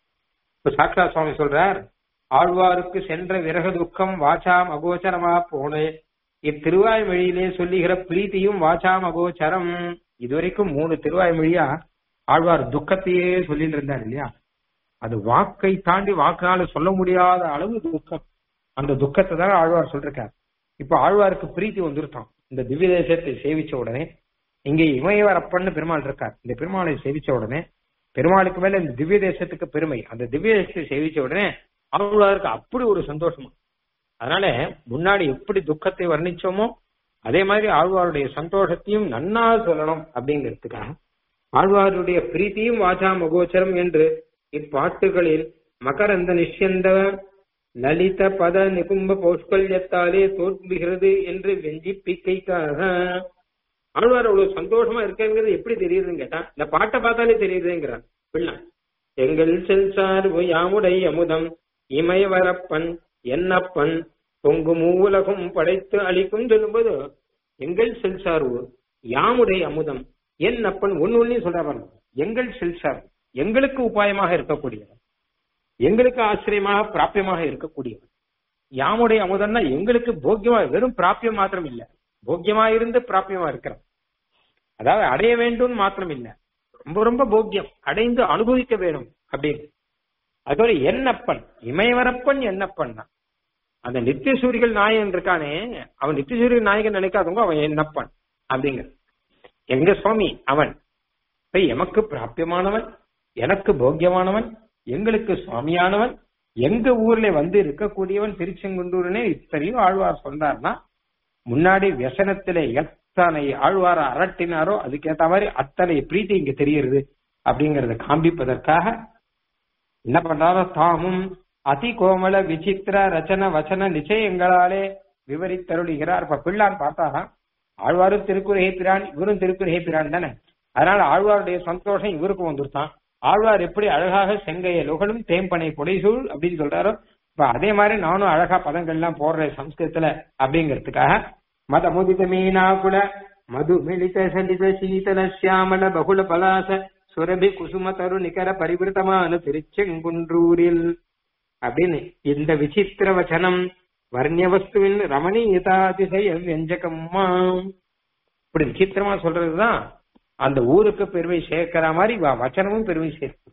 இப்ப சாக்ஷா சுவாமி சொல்றார் ஆழ்வாருக்கு சென்ற விரக துக்கம் வாச்சாம் அகோச்சரமா போனே இத்திருவாய்மொழியிலே சொல்லுகிற பிரீத்தியும் வாச்சாம் அகோச்சரம் இதுவரைக்கும் மூணு திருவாய்மொழியா ஆழ்வார் துக்கத்தையே சொல்லிட்டு இருந்தார் இல்லையா அது வாக்கை தாண்டி வாக்குனால சொல்ல முடியாத அளவு துக்கம் அந்த துக்கத்தை தான் ஆழ்வார் சொல்றார் இப்ப ஆழ்வாருக்கு பிரீத்தி வந்துருத்தான் இந்த திவ்ய தேசத்தை சேவிச்ச உடனே இங்க இமயவரப்பன்னு பெருமாள் இருக்கார் இந்த பெருமாளை சேவிச்ச உடனே பெருமாளுக்கு மேல இந்த திவ்ய தேசத்துக்கு பெருமை அந்த திவ்ய தேசத்தை சேவிச்ச உடனே ஆழ்வாருக்கு அப்படி ஒரு சந்தோஷமா அதனால முன்னாடி எப்படி துக்கத்தை வர்ணிச்சோமோ அதே மாதிரி ஆழ்வாருடைய சந்தோஷத்தையும் நன்னா சொல்லணும் அப்படிங்கிறதுக்காக ஆழ்வாருடைய பிரீத்தியும் வாசா மகோச்சரம் என்று இப்பாட்டுகளில் மகரந்த நிஷ்யந்த லலித பத நிகும்ப பௌஷ்கல்யத்தாலே தோற்றுகிறது என்று வெஞ்சி பிக்கைக்காக ஆழ்வார் அவ்வளவு சந்தோஷமா இருக்கங்கிறது எப்படி தெரியுதுன்னு கேட்டா இந்த பாட்டை பார்த்தாலே தெரியுதுங்கிறான் பிள்ளை எங்கள் செல்சார் யாமுடை அமுதம் இமயவரப்பன் என்னப்பன் பொங்கு மூவுலகும் படைத்து அளிக்கும் சொல்லும்போது எங்கள் செல்சார்வு யாமுடை அமுதம் என் அப்பன் ஒன்னு ஒன்னையும் சொல்ற பாருங்க எங்கள் செல்சார் எங்களுக்கு உபாயமாக இருக்கக்கூடியவன் எங்களுக்கு ஆச்சரியமாக பிராபியமாக இருக்கக்கூடியவன் யாமுடைய அமுதம்னா எங்களுக்கு போக்கியமா வெறும் பிராபியம் மாத்திரம் இல்ல போக்கியமா இருந்து பிராபியமா இருக்கிறோம் அதாவது அடைய வேண்டும் மாத்திரம் இல்ல ரொம்ப ரொம்ப போக்கியம் அடைந்து அனுபவிக்க வேணும் அப்படின்னு அதோட என்னப்பன் இமயவரப்பன் என்னப்பன் தான் அந்த நித்தியசூரிகள் நாயகன் இருக்கானே அவன் நித்தியசூரியன் நாயகன் நினைக்காதவங்க அவன் என்னப்பன் அப்படிங்கிற எங்க சுவாமி அவன் இப்ப எமக்கு பிராபியமானவன் எனக்கு போக்கியமானவன் எங்களுக்கு சுவாமியானவன் எங்க ஊர்ல வந்து இருக்கக்கூடியவன் திருச்செங்குண்டூர்னே இத்தனையும் ஆழ்வார் சொன்னார்னா முன்னாடி வியசனத்திலே எத்தனை ஆழ்வார அரட்டினாரோ அதுக்கேத்த மாதிரி அத்தனை பிரீத்தி இங்க தெரியுது அப்படிங்கறத காண்பிப்பதற்காக என்ன பண்றாரோ தாமும் அதி கோமல விசித்திர ரச்சன வச்சன நிச்சயங்களாலே விவரித்தருளுகிறார் இப்ப பிள்ளான் பார்த்தா ஆழ்வாரும் திருக்குறகை பிரான் இவரும் திருக்குறகை பிரான் தானே அதனால ஆழ்வாருடைய சந்தோஷம் இவருக்கும் வந்துருத்தான் ஆழ்வார் எப்படி அழகாக செங்கைய லுகலும் தேம்பனை புடைசூழ் அப்படின்னு சொல்றாரோ இப்ப அதே மாதிரி நானும் அழகா பதங்கள்லாம் போடுறேன் சம்ஸ்கிருதத்துல அப்படிங்கிறதுக்காக மத முதித மீனாகுல மது மிளித சலித சீதல சியாமல பகுல பலாச சுரபி குசும தரு நிகர பரிவிருத்தமான திருச்செங்குன்றூரில் அப்படின்னு இந்த விசித்திர வச்சனம் வர்ணிய வஸ்துவின் ரமணீயதாதிசய வியஞ்சகம்மா இப்படி விசித்திரமா சொல்றதுதான் அந்த ஊருக்கு பெருமை சேர்க்கிற மாதிரி வ- வச்சனமும் பெருமை சேர்க்கும்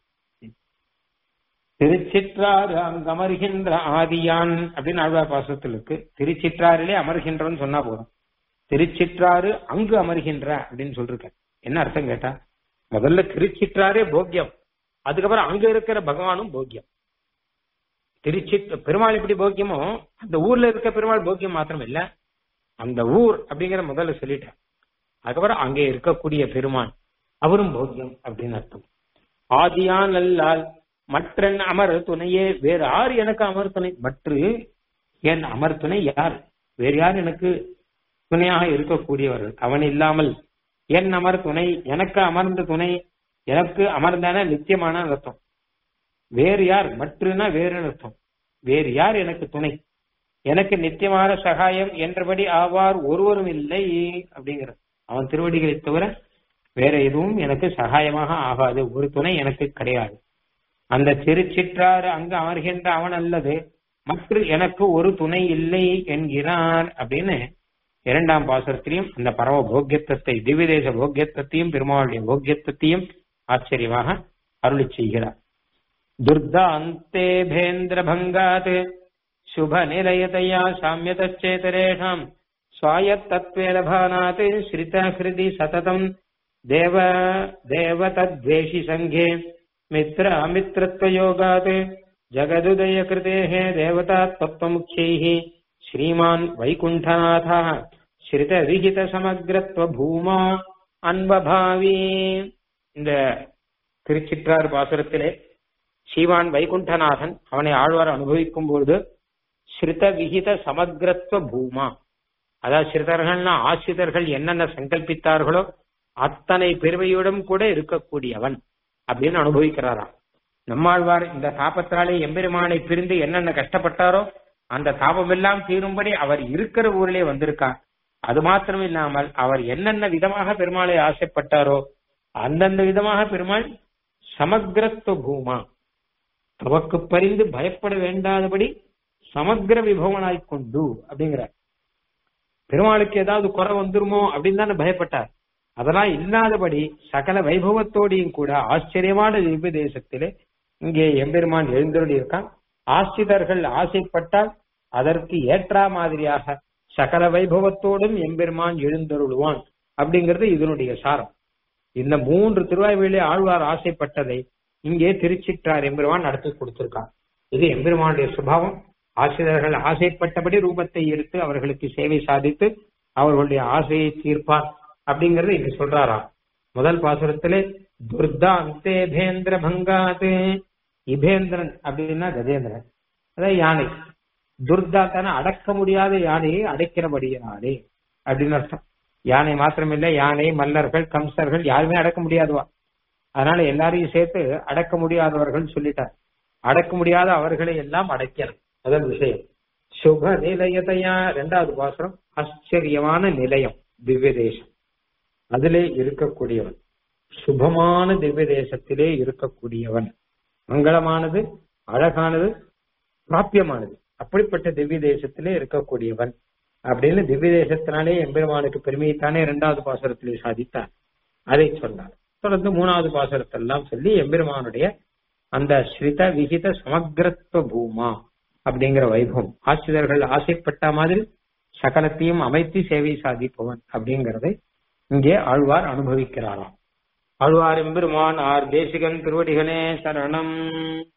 திருச்சிற்றாறு அங்கு அமர்கின்ற ஆதியான் அப்படின்னு ஆழ்வார் பாசத்தில் இருக்கு திருச்சிற்றாறிலே அமர்கின்றன்னு சொன்னா போதும் திருச்சிற்றாறு அங்கு அமர்கின்ற அப்படின்னு சொல்லிருக்க என்ன அர்த்தம் கேட்டா முதல்ல திருச்சிற்றாரே போக்கியம் அதுக்கப்புறம் அங்க இருக்கிற பகவானும் போக்கியம் திருச்சி பெருமாள் எப்படி போக்கியமோ அந்த ஊர்ல இருக்க பெருமாள் போக்கியம் மாத்திரம் இல்ல அந்த ஊர் அப்படிங்கிற முதல்ல சொல்லிட்டேன் அதுக்கப்புறம் அங்கே இருக்கக்கூடிய பெருமான் அவரும் போக்கியம் அப்படின்னு அர்த்தம் ஆதியான் அல்லால் மற்றன் அமர் துணையே வேறு யார் எனக்கு அமர் துணை மற்ற என் அமர் துணை யார் வேறு யார் எனக்கு துணையாக இருக்கக்கூடியவர்கள் அவன் இல்லாமல் என் அமர் துணை எனக்கு அமர்ந்த துணை எனக்கு அமர்ந்தான நித்தியமான அர்த்தம் வேறு யார் மற்றுனா வேறு அர்த்தம் வேறு யார் எனக்கு துணை எனக்கு நித்தியமான சகாயம் என்றபடி ஆவார் ஒருவரும் இல்லை அப்படிங்கிறது அவன் திருவடிகளை தவிர வேற எதுவும் எனக்கு சகாயமாக ஆகாது ஒரு துணை எனக்கு கிடையாது அந்த திருச்சிற்றாறு அங்கு அமர்கின்ற அவன் அல்லது மற்ற எனக்கு ஒரு துணை இல்லை என்கிறான் அப்படின்னு இரண்டாம் பாசுரத்திலையும் அந்த பரம போக்கியத்துவத்தை திவ்யதேச போக்கியத்துவத்தையும் பெருமாளுடைய போக்கியத்துவத்தையும் ஆச்சரியமாக அருளி செய்கிறார் दुर्दान्तेभेन्द्रभङ्गात् शुभनिलयतया साम्यतश्चेतरेषाम् स्वायत्तत्त्वेन भानात् श्रितहृदि सततम् देव देवतद्वेषि सङ्घे मित्रामित्रत्वयोगात् जगदुदयकृतेः देवतात्तत्त्वमुख्यैः ஸ்ரீமான் வைகுண்டநாத ஸ்ரித விகித சமக்ரத்வ பூமா அன்பபாவி இந்த திருச்சிற்றார் பாசுரத்திலே ஸ்ரீவான் வைகுண்டநாதன் அவனை ஆழ்வார் அனுபவிக்கும் பொழுது ஸ்ருத விகித சமக்ரத்வ பூமா அதாவது சிறுதர்கள்னா ஆசிரியர்கள் என்னென்ன சங்கல்பித்தார்களோ அத்தனை பெருமையுடன் கூட இருக்கக்கூடியவன் அப்படின்னு அனுபவிக்கிறாராம் நம்மாழ்வார் இந்த தாபத்தினாலே எம்பெருமானை பிரிந்து என்னென்ன கஷ்டப்பட்டாரோ அந்த தாபம் எல்லாம் தீரும்படி அவர் இருக்கிற ஊரிலே வந்திருக்கார் அது மாத்திரம் இல்லாமல் அவர் என்னென்ன விதமாக பெருமாளை ஆசைப்பட்டாரோ அந்தந்த விதமாக பெருமாள் சமக்ரத்துவ பூமா தமக்கு பரிந்து பயப்பட வேண்டாதபடி சமக்ர விபவனாய் கொண்டு அப்படிங்கிறார் பெருமாளுக்கு ஏதாவது குறை வந்துருமோ அப்படின்னு தானே பயப்பட்டார் அதெல்லாம் இல்லாதபடி சகல வைபவத்தோடையும் கூட ஆச்சரியமான திவ்ய தேசத்திலே இங்கே எம்பெருமான் எழுந்தருளி இருக்கான் ஆசிரியர்கள் ஆசைப்பட்டால் அதற்கு ஏற்றா மாதிரியாக சகல வைபவத்தோடும் எம்பெருமான் எழுந்தருளுவான் அப்படிங்கிறது இதனுடைய சாரம் இந்த மூன்று திருவாய்வேலி ஆழ்வார் ஆசைப்பட்டதை இங்கே திருச்சிற்றார் எம்பெருமான் நடத்தி கொடுத்திருக்கான் இது எம்பெருமானுடைய சுபாவம் ஆசிரியர்கள் ஆசைப்பட்டபடி ரூபத்தை எடுத்து அவர்களுக்கு சேவை சாதித்து அவர்களுடைய ஆசையை தீர்ப்பார் அப்படிங்கறது இங்க சொல்றாராம் முதல் பாசுரத்திலே துர்தாந்தே பேந்திர பங்காத்து இபேந்திரன் அப்படின்னா கஜேந்திரன் அதாவது யானை துர்தாத்தான அடக்க முடியாத யானையை அடைக்கிறபடியானே அப்படின்னு அர்த்தம் யானை மாத்திரமில்லை யானை மல்லர்கள் கம்சர்கள் யாருமே அடக்க முடியாதுவா அதனால எல்லாரையும் சேர்த்து அடக்க முடியாதவர்கள் சொல்லிட்டார் அடக்க முடியாத அவர்களை எல்லாம் அடைக்கணும் முதல் விஷயம் சுப நிலையதையா ரெண்டாவது பாசுரம் ஆச்சரியமான நிலையம் திவ்ய தேசம் அதிலே இருக்கக்கூடியவன் சுபமான திவ்ய தேசத்திலே இருக்கக்கூடியவன் மங்களமானது அழகானது பிராபியமானது அப்படிப்பட்ட திவ்ய தேசத்திலே இருக்கக்கூடியவன் அப்படின்னு திவ்ய தேசத்தினாலே எம்பெருமானுக்கு பெருமையைத்தானே இரண்டாவது பாசுரத்திலே சாதித்தார் அதை சொன்னார் தொடர்ந்து மூணாவது பாசுரத்தெல்லாம் சொல்லி எம்பெருமானுடைய அந்த ஸ்ரித விகித சமக்ரத்துவ பூமா அப்படிங்கிற வைபவம் ஆசிரியர்கள் ஆசைப்பட்ட மாதிரி சகலத்தையும் அமைத்து சேவை சாதிப்பவன் அப்படிங்கறதை இங்கே ஆழ்வார் அனுபவிக்கிறாராம் ஆழ்வார் எம்பெருமான் ஆர் தேசிகன் திருவடிகளே சரணம்